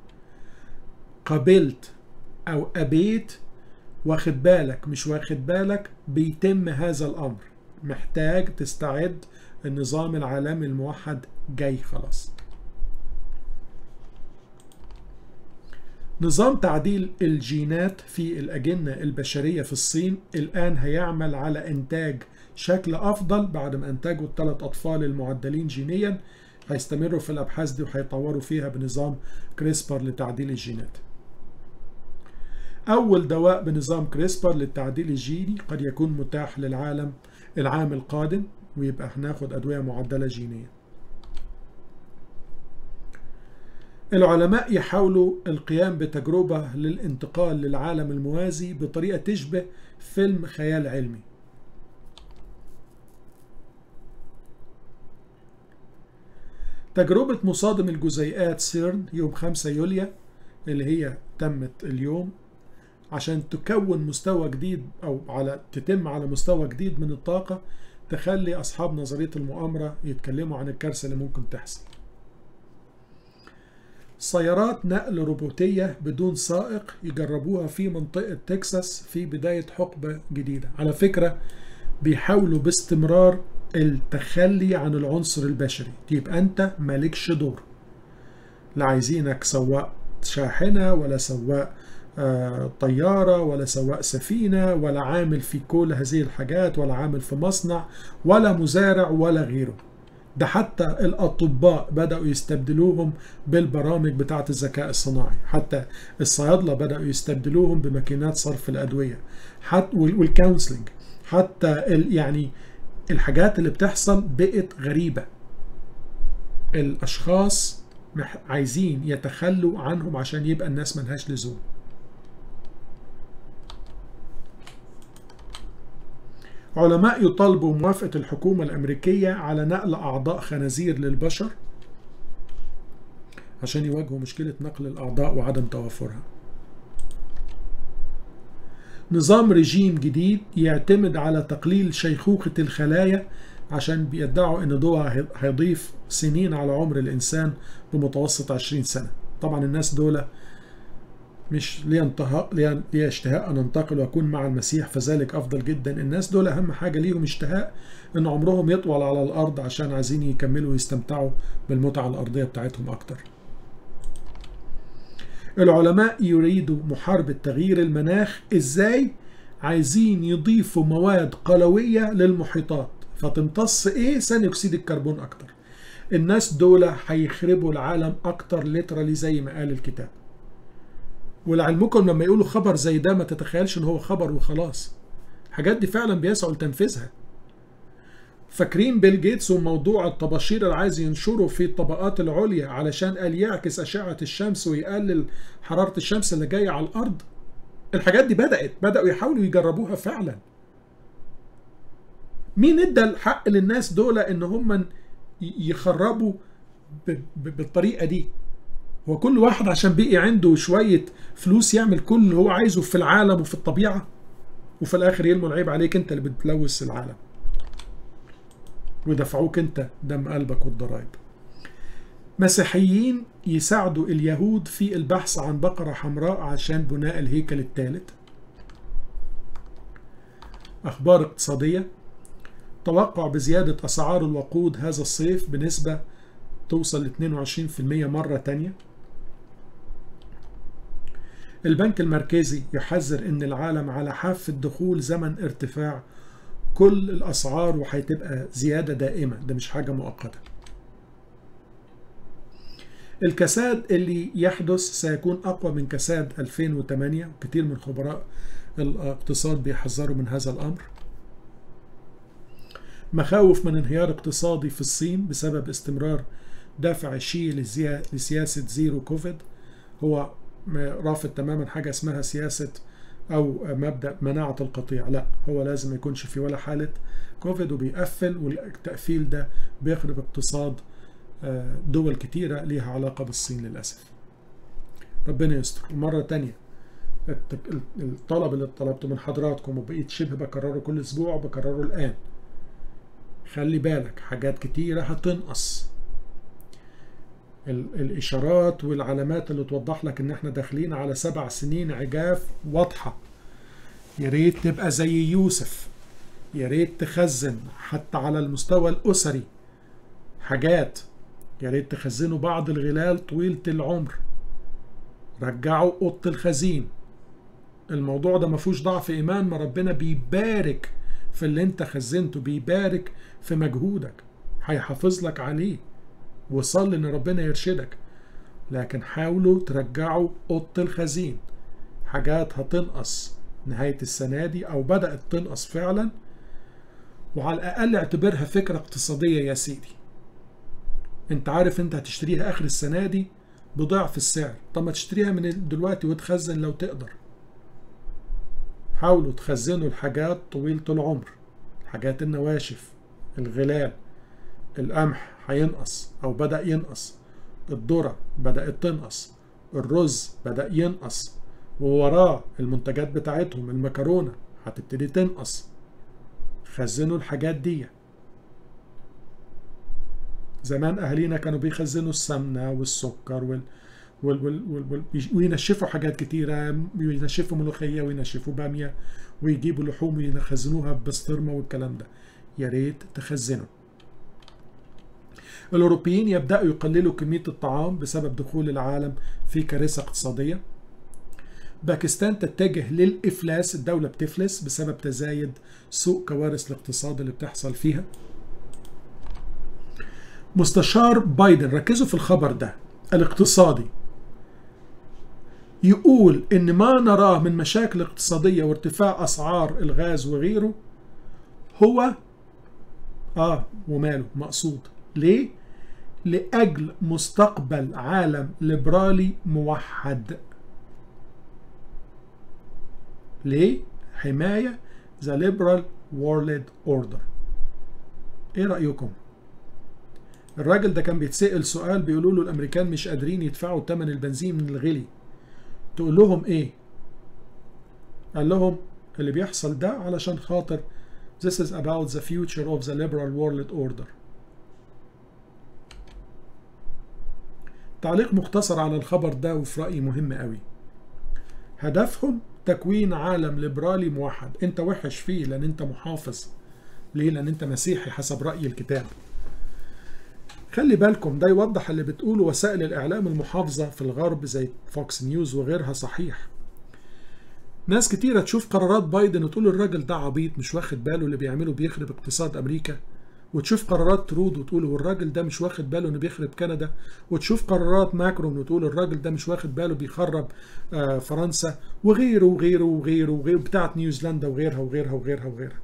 قبلت أو أبيت واخد بالك مش واخد بالك بيتم هذا الأمر محتاج تستعد النظام العالمي الموحد جاي خلاص نظام تعديل الجينات في الأجنة البشرية في الصين الآن هيعمل على إنتاج شكل أفضل بعد ما أنتجوا الثلاث أطفال المعدلين جينيا هيستمروا في الأبحاث دي وهيطوروا فيها بنظام كريسبر لتعديل الجينات أول دواء بنظام كريسبر للتعديل الجيني قد يكون متاح للعالم العام القادم ويبقى هناخد أدوية معدلة جينيا العلماء يحاولوا القيام بتجربة للانتقال للعالم الموازي بطريقة تشبه فيلم خيال علمي تجربة مصادم الجزيئات سيرن يوم 5 يوليو اللي هي تمت اليوم عشان تكون مستوى جديد أو على تتم على مستوى جديد من الطاقة تخلي أصحاب نظرية المؤامرة يتكلموا عن الكارثة اللي ممكن تحصل سيارات نقل روبوتية بدون سائق يجربوها في منطقة تكساس في بداية حقبة جديدة على فكرة بيحاولوا باستمرار التخلي عن العنصر البشري يبقى أنت مالكش دور لا عايزينك سواق شاحنة ولا سواق آه طيارة ولا سواق سفينة ولا عامل في كل هذه الحاجات ولا عامل في مصنع ولا مزارع ولا غيره ده حتى الأطباء بدأوا يستبدلوهم بالبرامج بتاعة الذكاء الصناعي حتى الصيادلة بدأوا يستبدلوهم بماكينات صرف الأدوية حتى والكونسلنج حتى ال يعني الحاجات اللي بتحصل بقت غريبة الأشخاص عايزين يتخلوا عنهم عشان يبقى الناس ملهاش لزوم علماء يطالبوا موافقة الحكومة الأمريكية على نقل أعضاء خنازير للبشر عشان يواجهوا مشكلة نقل الأعضاء وعدم توفرها نظام رجيم جديد يعتمد على تقليل شيخوخة الخلايا عشان بيدعوا ان ده هيضيف سنين على عمر الانسان بمتوسط 20 سنة طبعا الناس دول مش لي انتهاء لي اشتهاء ان انتقل واكون مع المسيح فذلك افضل جدا الناس دول اهم حاجه ليهم اشتهاء ان عمرهم يطول على الارض عشان عايزين يكملوا ويستمتعوا بالمتعه الارضيه بتاعتهم اكتر العلماء يريدوا محاربه تغيير المناخ ازاي عايزين يضيفوا مواد قلويه للمحيطات فتمتص ايه ثاني اكسيد الكربون اكتر الناس دول هيخربوا العالم اكتر ليترالي زي ما قال الكتاب ولعلمكم لما يقولوا خبر زي ده ما تتخيلش ان هو خبر وخلاص الحاجات دي فعلا بيسعوا لتنفيذها فاكرين بيل جيتس وموضوع الطباشير اللي عايز ينشره في الطبقات العليا علشان قال يعكس أشعة الشمس ويقلل حرارة الشمس اللي جاية على الأرض الحاجات دي بدأت بدأوا يحاولوا يجربوها فعلا مين ادى الحق للناس دول ان هم يخربوا بالطريقة دي هو كل واحد عشان بقي عنده شوية فلوس يعمل كل اللي هو عايزه في العالم وفي الطبيعة وفي الآخر يلموا العيب عليك أنت اللي بتلوث العالم ويدفعوك أنت دم قلبك والضرائب مسيحيين يساعدوا اليهود في البحث عن بقرة حمراء عشان بناء الهيكل الثالث أخبار اقتصادية توقع بزيادة أسعار الوقود هذا الصيف بنسبة توصل ل 22% مرة تانية البنك المركزي يحذر ان العالم على حافة دخول زمن ارتفاع كل الاسعار وهتبقى زيادة دائمة ده مش حاجة مؤقتة الكساد اللي يحدث سيكون اقوى من كساد 2008 وكثير من خبراء الاقتصاد بيحذروا من هذا الامر مخاوف من انهيار اقتصادي في الصين بسبب استمرار دافع الشي لسياسة زيرو كوفيد هو رافض تماما حاجة اسمها سياسة أو مبدأ مناعة القطيع لا هو لازم ما يكونش في ولا حالة كوفيد وبيقفل والتقفيل ده بيخرب اقتصاد دول كتيرة ليها علاقة بالصين للأسف ربنا يستر ومرة تانية الطلب اللي طلبته من حضراتكم وبقيت شبه بكرره كل اسبوع بكرره الان خلي بالك حاجات كتيرة هتنقص الاشارات والعلامات اللي توضح لك ان احنا داخلين على سبع سنين عجاف واضحة يا ريت تبقى زي يوسف يا ريت تخزن حتى على المستوى الاسري حاجات يا ريت تخزنوا بعض الغلال طويلة العمر رجعوا اوضه الخزين الموضوع ده ما فيهوش ضعف ايمان ما ربنا بيبارك في اللي انت خزنته بيبارك في مجهودك هيحافظ لك عليه وصل ان ربنا يرشدك لكن حاولوا ترجعوا اوضه الخزين حاجات هتنقص نهايه السنه دي او بدات تنقص فعلا وعلى الاقل اعتبرها فكره اقتصاديه يا سيدي انت عارف انت هتشتريها اخر السنه دي بضعف السعر طب ما تشتريها من دلوقتي وتخزن لو تقدر حاولوا تخزنوا الحاجات طويلة العمر الحاجات النواشف الغلال القمح هينقص أو بدأ ينقص الذرة بدأت تنقص الرز بدأ ينقص ووراه المنتجات بتاعتهم المكرونة هتبتدي تنقص خزنوا الحاجات دي زمان أهالينا كانوا بيخزنوا السمنة والسكر وال... وال... وال... وال... وال... وينشفوا حاجات كتيرة وينشفوا ملوخية وينشفوا بامية ويجيبوا لحوم ويخزنوها ببسطرمة والكلام ده يا ريت تخزنوا الأوروبيين يبدأوا يقللوا كمية الطعام بسبب دخول العالم في كارثة اقتصادية باكستان تتجه للإفلاس الدولة بتفلس بسبب تزايد سوء كوارث الاقتصاد اللي بتحصل فيها مستشار بايدن ركزوا في الخبر ده الاقتصادي يقول ان ما نراه من مشاكل اقتصادية وارتفاع اسعار الغاز وغيره هو اه وماله مقصود ليه لاجل مستقبل عالم ليبرالي موحد ليه حماية ذا ليبرال وورلد اوردر ايه رأيكم الراجل ده كان بيتسأل سؤال بيقولوا له الامريكان مش قادرين يدفعوا ثمن البنزين من الغلي تقول لهم ايه قال لهم اللي بيحصل ده علشان خاطر this is about the future of the liberal world order تعليق مختصر على الخبر ده وفي رأيي مهم قوي هدفهم تكوين عالم ليبرالي موحد انت وحش فيه لان انت محافظ ليه لان انت مسيحي حسب رأي الكتاب خلي بالكم ده يوضح اللي بتقوله وسائل الإعلام المحافظة في الغرب زي فوكس نيوز وغيرها صحيح ناس كتيرة تشوف قرارات بايدن وتقول الراجل ده عبيط مش واخد باله اللي بيعمله بيخرب اقتصاد أمريكا وتشوف قرارات ترود وتقول هو الراجل ده مش واخد باله انه بيخرب كندا وتشوف قرارات ماكرون وتقول الراجل ده مش واخد باله بيخرب آه فرنسا وغيره وغيره وغيره وغيره بتاعت نيوزيلندا وغيرها وغيرها وغيرها وغيرها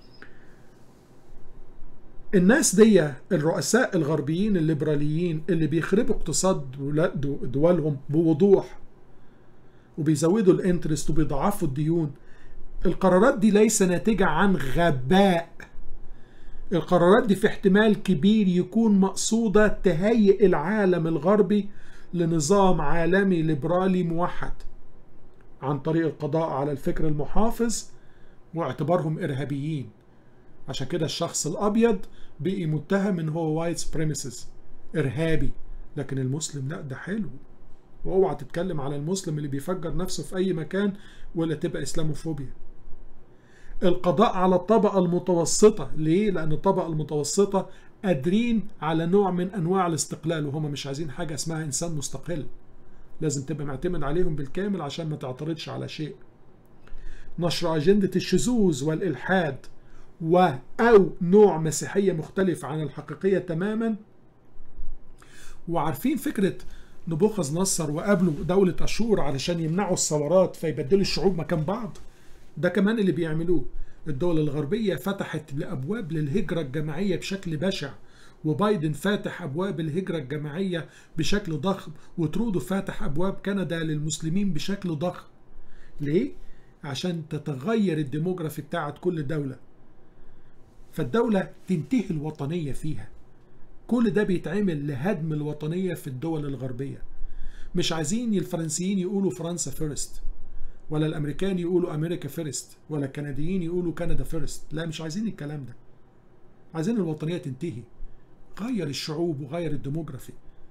الناس دي الرؤساء الغربيين الليبراليين اللي بيخربوا اقتصاد دولهم بوضوح وبيزودوا الانترست وبيضعفوا الديون القرارات دي ليس ناتجة عن غباء القرارات دي في احتمال كبير يكون مقصودة تهيئ العالم الغربي لنظام عالمي ليبرالي موحد عن طريق القضاء على الفكر المحافظ واعتبارهم إرهابيين عشان كده الشخص الأبيض بقي متهم ان هو وايت سبريمسيس إرهابي لكن المسلم لا ده حلو واوعى تتكلم على المسلم اللي بيفجر نفسه في أي مكان ولا تبقى إسلاموفوبيا القضاء على الطبقة المتوسطة ليه؟ لأن الطبقة المتوسطة قادرين على نوع من أنواع الاستقلال وهم مش عايزين حاجة اسمها إنسان مستقل لازم تبقى معتمد عليهم بالكامل عشان ما تعترضش على شيء نشر أجندة الشذوذ والإلحاد و أو نوع مسيحية مختلف عن الحقيقية تماما وعارفين فكرة نبوخذ نصر وقابلوا دولة أشور علشان يمنعوا الثورات فيبدلوا الشعوب مكان بعض ده كمان اللي بيعملوه الدول الغربية فتحت الأبواب للهجرة الجماعية بشكل بشع وبايدن فاتح أبواب الهجرة الجماعية بشكل ضخم وترودو فاتح أبواب كندا للمسلمين بشكل ضخم ليه؟ عشان تتغير الديموغرافي بتاعت كل دولة فالدولة تنتهي الوطنية فيها كل ده بيتعمل لهدم الوطنية في الدول الغربية مش عايزين الفرنسيين يقولوا فرنسا فيرست ولا الامريكان يقولوا امريكا فيرست ولا الكنديين يقولوا كندا فيرست لا مش عايزين الكلام ده عايزين الوطنية تنتهي غير الشعوب وغير الديموغرافي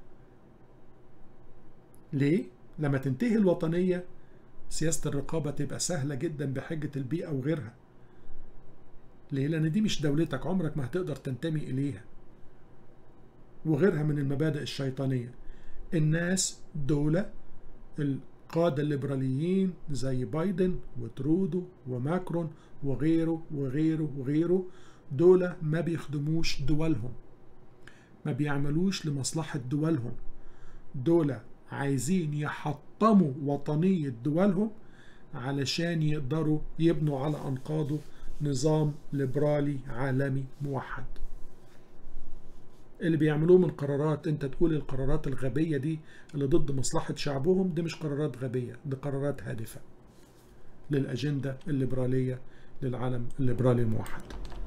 ليه؟ لما تنتهي الوطنية سياسة الرقابة تبقى سهلة جدا بحجة البيئة وغيرها ليه؟ لأن دي مش دولتك عمرك ما هتقدر تنتمي إليها وغيرها من المبادئ الشيطانية الناس دولة القادة الليبراليين زي بايدن وترودو وماكرون وغيره وغيره وغيره دول ما بيخدموش دولهم ما بيعملوش لمصلحة دولهم دول عايزين يحطموا وطنية دولهم علشان يقدروا يبنوا على أنقاضه نظام ليبرالي عالمي موحد اللي بيعملوه من قرارات انت تقول القرارات الغبية دي اللي ضد مصلحة شعبهم دي مش قرارات غبية دي قرارات هادفة للأجندة الليبرالية للعالم الليبرالي الموحد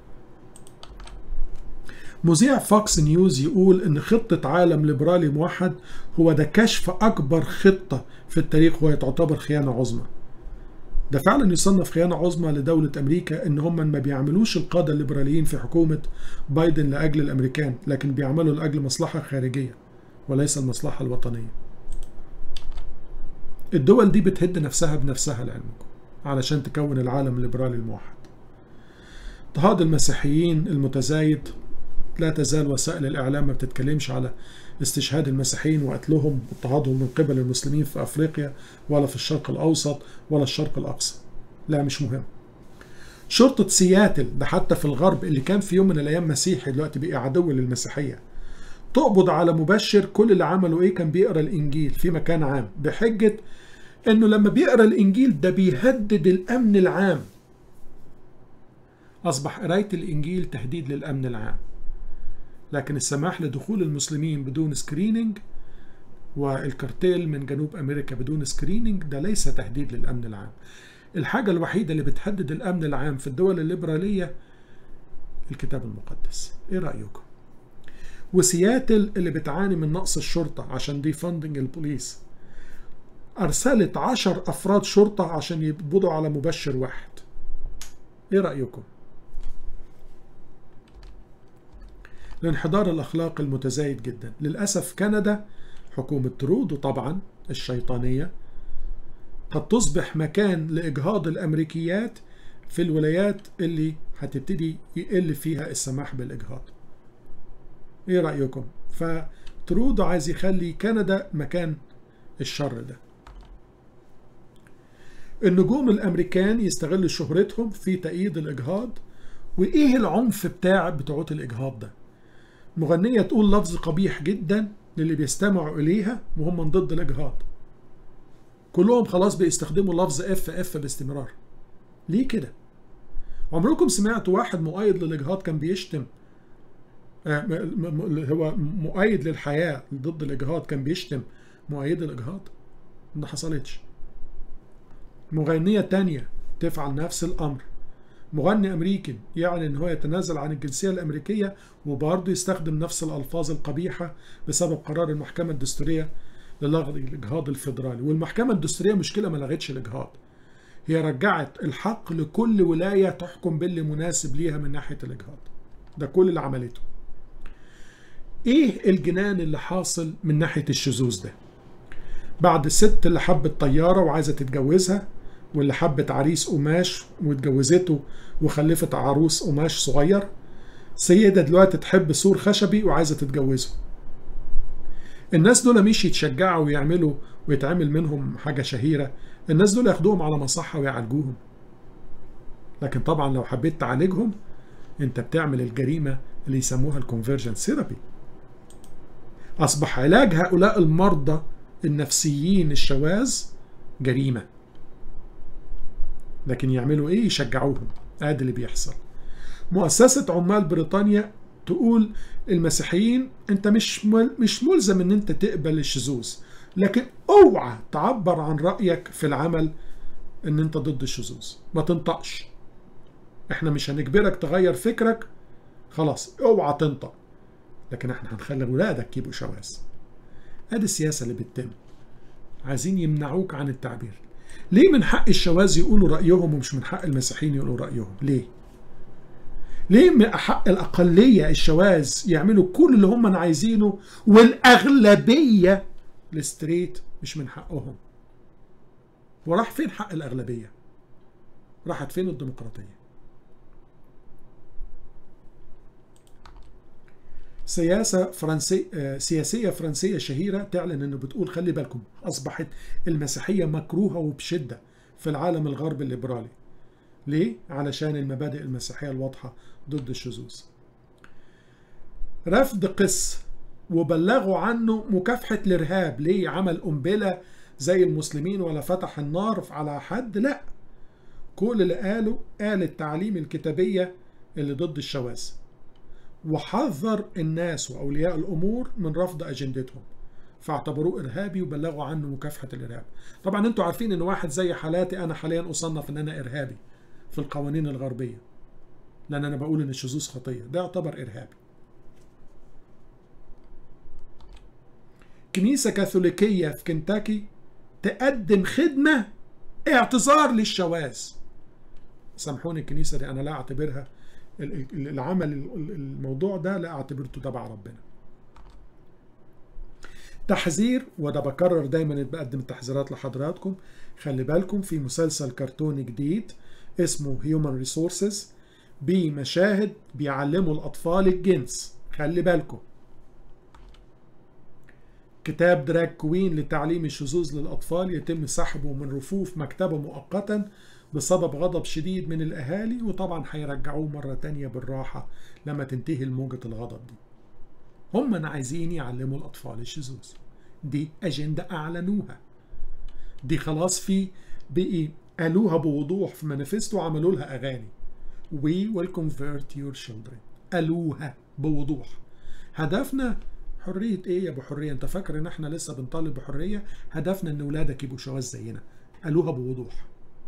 مذيع فوكس نيوز يقول ان خطة عالم ليبرالي موحد هو ده كشف اكبر خطة في التاريخ وهي تعتبر خيانة عظمى ده فعلا يصنف خيانة عظمى لدولة أمريكا إن هم ما بيعملوش القادة الليبراليين في حكومة بايدن لأجل الأمريكان لكن بيعملوا لأجل مصلحة خارجية وليس المصلحة الوطنية الدول دي بتهد نفسها بنفسها لعلمكم علشان تكون العالم الليبرالي الموحد اضطهاد المسيحيين المتزايد لا تزال وسائل الإعلام ما بتتكلمش على استشهاد المسيحيين وقتلهم واضطهادهم من قبل المسلمين في أفريقيا ولا في الشرق الأوسط ولا الشرق الأقصى لا مش مهم شرطة سياتل ده حتى في الغرب اللي كان في يوم من الأيام مسيحي دلوقتي بقى عدو للمسيحية تقبض على مبشر كل اللي عمله إيه كان بيقرأ الإنجيل في مكان عام بحجة إنه لما بيقرأ الإنجيل ده بيهدد الأمن العام أصبح قراية الإنجيل تهديد للأمن العام لكن السماح لدخول المسلمين بدون سكرينينج والكارتيل من جنوب امريكا بدون سكرينينج ده ليس تهديد للامن العام الحاجه الوحيده اللي بتهدد الامن العام في الدول الليبراليه الكتاب المقدس ايه رايكم وسياتل اللي بتعاني من نقص الشرطه عشان دي فاندنج البوليس ارسلت عشر افراد شرطه عشان يقبضوا على مبشر واحد ايه رايكم الانحدار الأخلاقي المتزايد جدا للأسف كندا حكومة ترودو طبعا الشيطانية قد تصبح مكان لإجهاض الأمريكيات في الولايات اللي هتبتدي يقل فيها السماح بالإجهاض إيه رأيكم؟ فترودو عايز يخلي كندا مكان الشر ده النجوم الأمريكان يستغلوا شهرتهم في تأييد الإجهاض وإيه العنف بتاع بتوعة الإجهاض ده مغنية تقول لفظ قبيح جدا للي بيستمعوا إليها وهم من ضد الإجهاض كلهم خلاص بيستخدموا لفظ اف اف باستمرار ليه كده عمركم سمعتوا واحد مؤيد للإجهاض كان بيشتم هو مؤيد للحياة ضد الإجهاض كان بيشتم مؤيد الإجهاض ما حصلتش مغنية تانية تفعل نفس الأمر مغني امريكي يعني ان هو يتنازل عن الجنسيه الامريكيه وبرضه يستخدم نفس الالفاظ القبيحه بسبب قرار المحكمه الدستوريه للغي الاجهاض الفيدرالي والمحكمه الدستوريه مشكله ما لغتش الاجهاض هي رجعت الحق لكل ولايه تحكم باللي مناسب ليها من ناحيه الاجهاض ده كل اللي عملته ايه الجنان اللي حاصل من ناحيه الشذوذ ده بعد الست اللي حبت طياره وعايزه تتجوزها واللي حبت عريس قماش واتجوزته وخلفت عروس قماش صغير سيدة دلوقتي تحب سور خشبي وعايزة تتجوزه الناس دول مش يتشجعوا ويعملوا ويتعمل منهم حاجة شهيرة الناس دول ياخدوهم على مصحة ويعالجوهم لكن طبعا لو حبيت تعالجهم انت بتعمل الجريمة اللي يسموها الكونفرجن ثيرابي أصبح علاج هؤلاء المرضى النفسيين الشواذ جريمه لكن يعملوا ايه يشجعوهم ادي اللي بيحصل مؤسسة عمال بريطانيا تقول المسيحيين انت مش مش ملزم ان انت تقبل الشذوذ لكن اوعى تعبر عن رأيك في العمل ان انت ضد الشذوذ ما تنطقش احنا مش هنجبرك تغير فكرك خلاص اوعى تنطق لكن احنا هنخلي ولادك يبقوا شواذ ادي السياسه اللي بتتم عايزين يمنعوك عن التعبير ليه من حق الشواذ يقولوا رايهم ومش من حق المسيحيين يقولوا رايهم ليه ليه من حق الاقليه الشواذ يعملوا كل اللي هم عايزينه والاغلبيه الستريت مش من حقهم وراح فين حق الاغلبيه راحت فين الديمقراطيه سياسة فرنسية سياسية فرنسية شهيرة تعلن انه بتقول خلي بالكم اصبحت المسيحية مكروهة وبشدة في العالم الغربي الليبرالي. ليه؟ علشان المبادئ المسيحية الواضحة ضد الشذوذ. رفض قس وبلغوا عنه مكافحة الارهاب، ليه؟ عمل قنبلة زي المسلمين ولا فتح النار على حد؟ لا. كل اللي قاله قال التعليم الكتابية اللي ضد الشواذ. وحذر الناس واولياء الامور من رفض اجندتهم فاعتبروه ارهابي وبلغوا عنه مكافحه الارهاب طبعا انتوا عارفين ان واحد زي حالاتي انا حاليا اصنف ان انا ارهابي في القوانين الغربيه لان انا بقول ان الشذوذ خطيه ده يعتبر ارهابي كنيسه كاثوليكيه في كنتاكي تقدم خدمه اعتذار للشواذ سامحوني الكنيسه دي انا لا اعتبرها العمل الموضوع ده لا اعتبرته تبع ربنا تحذير وده بكرر دايما بقدم التحذيرات لحضراتكم خلي بالكم في مسلسل كرتوني جديد اسمه هيومن ريسورسز بمشاهد بيعلموا الاطفال الجنس خلي بالكم كتاب دراج كوين لتعليم الشذوذ للاطفال يتم سحبه من رفوف مكتبه مؤقتا بسبب غضب شديد من الأهالي وطبعا هيرجعوه مرة تانية بالراحة لما تنتهي الموجة الغضب دي هم عايزين يعلموا الأطفال الشذوذ دي أجندة أعلنوها دي خلاص في بقي قالوها بوضوح في مانيفستو وعملوا لها أغاني We will convert your children قالوها بوضوح هدفنا حرية ايه يا ابو حرية انت فاكر ان احنا لسه بنطالب بحرية هدفنا ان ولادك يبقوا شواذ زينا قالوها بوضوح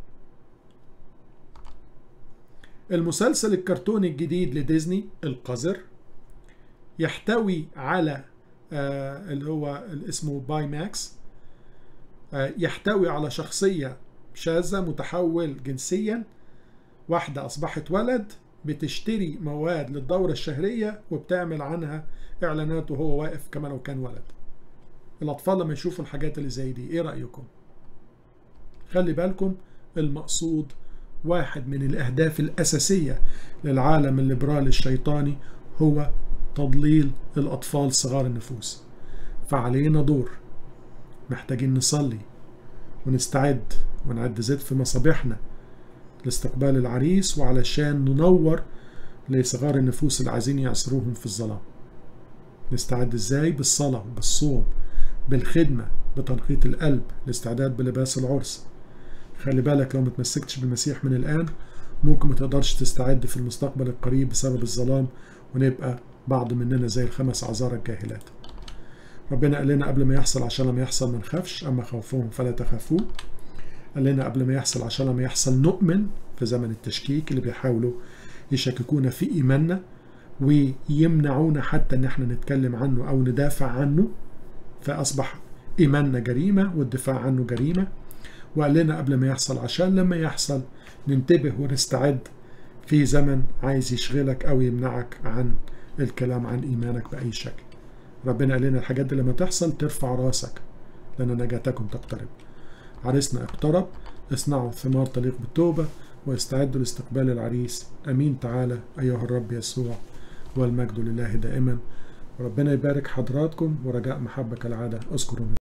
المسلسل الكرتوني الجديد لديزني القذر يحتوي على آه اللي هو اسمه باي ماكس آه يحتوي على شخصية شاذة متحول جنسيا واحدة أصبحت ولد بتشتري مواد للدورة الشهرية وبتعمل عنها إعلانات وهو واقف كما لو كان ولد الأطفال لما يشوفوا الحاجات اللي زي دي إيه رأيكم؟ خلي بالكم المقصود واحد من الأهداف الأساسية للعالم الليبرالي الشيطاني هو تضليل الأطفال صغار النفوس فعلينا دور محتاجين نصلي ونستعد ونعد زيت في مصابيحنا لاستقبال العريس وعلشان ننور لصغار النفوس اللي عايزين يعصروهم في الظلام نستعد ازاي بالصلاة بالصوم بالخدمة بتنقية القلب الاستعداد بلباس العرس خلي بالك لو ما تمسكتش بالمسيح من الآن ممكن ما تقدرش تستعد في المستقبل القريب بسبب الظلام ونبقى بعض مننا زي الخمس عذارى الجاهلات ربنا قال لنا قبل ما يحصل عشان لما يحصل ما نخافش أما خوفهم فلا تخافوه قال لنا قبل ما يحصل عشان لما يحصل نؤمن في زمن التشكيك اللي بيحاولوا يشككونا في إيماننا ويمنعونا حتى ان احنا نتكلم عنه او ندافع عنه فاصبح ايماننا جريمه والدفاع عنه جريمه وقال لنا قبل ما يحصل عشان لما يحصل ننتبه ونستعد في زمن عايز يشغلك او يمنعك عن الكلام عن ايمانك باي شكل ربنا قال لنا الحاجات دي لما تحصل ترفع راسك لان نجاتكم تقترب عريسنا اقترب اصنعوا ثمار تليق بالتوبه واستعدوا لاستقبال العريس امين تعالى ايها الرب يسوع والمجد لله دائما ربنا يبارك حضراتكم ورجاء محبة كالعادة اذكروا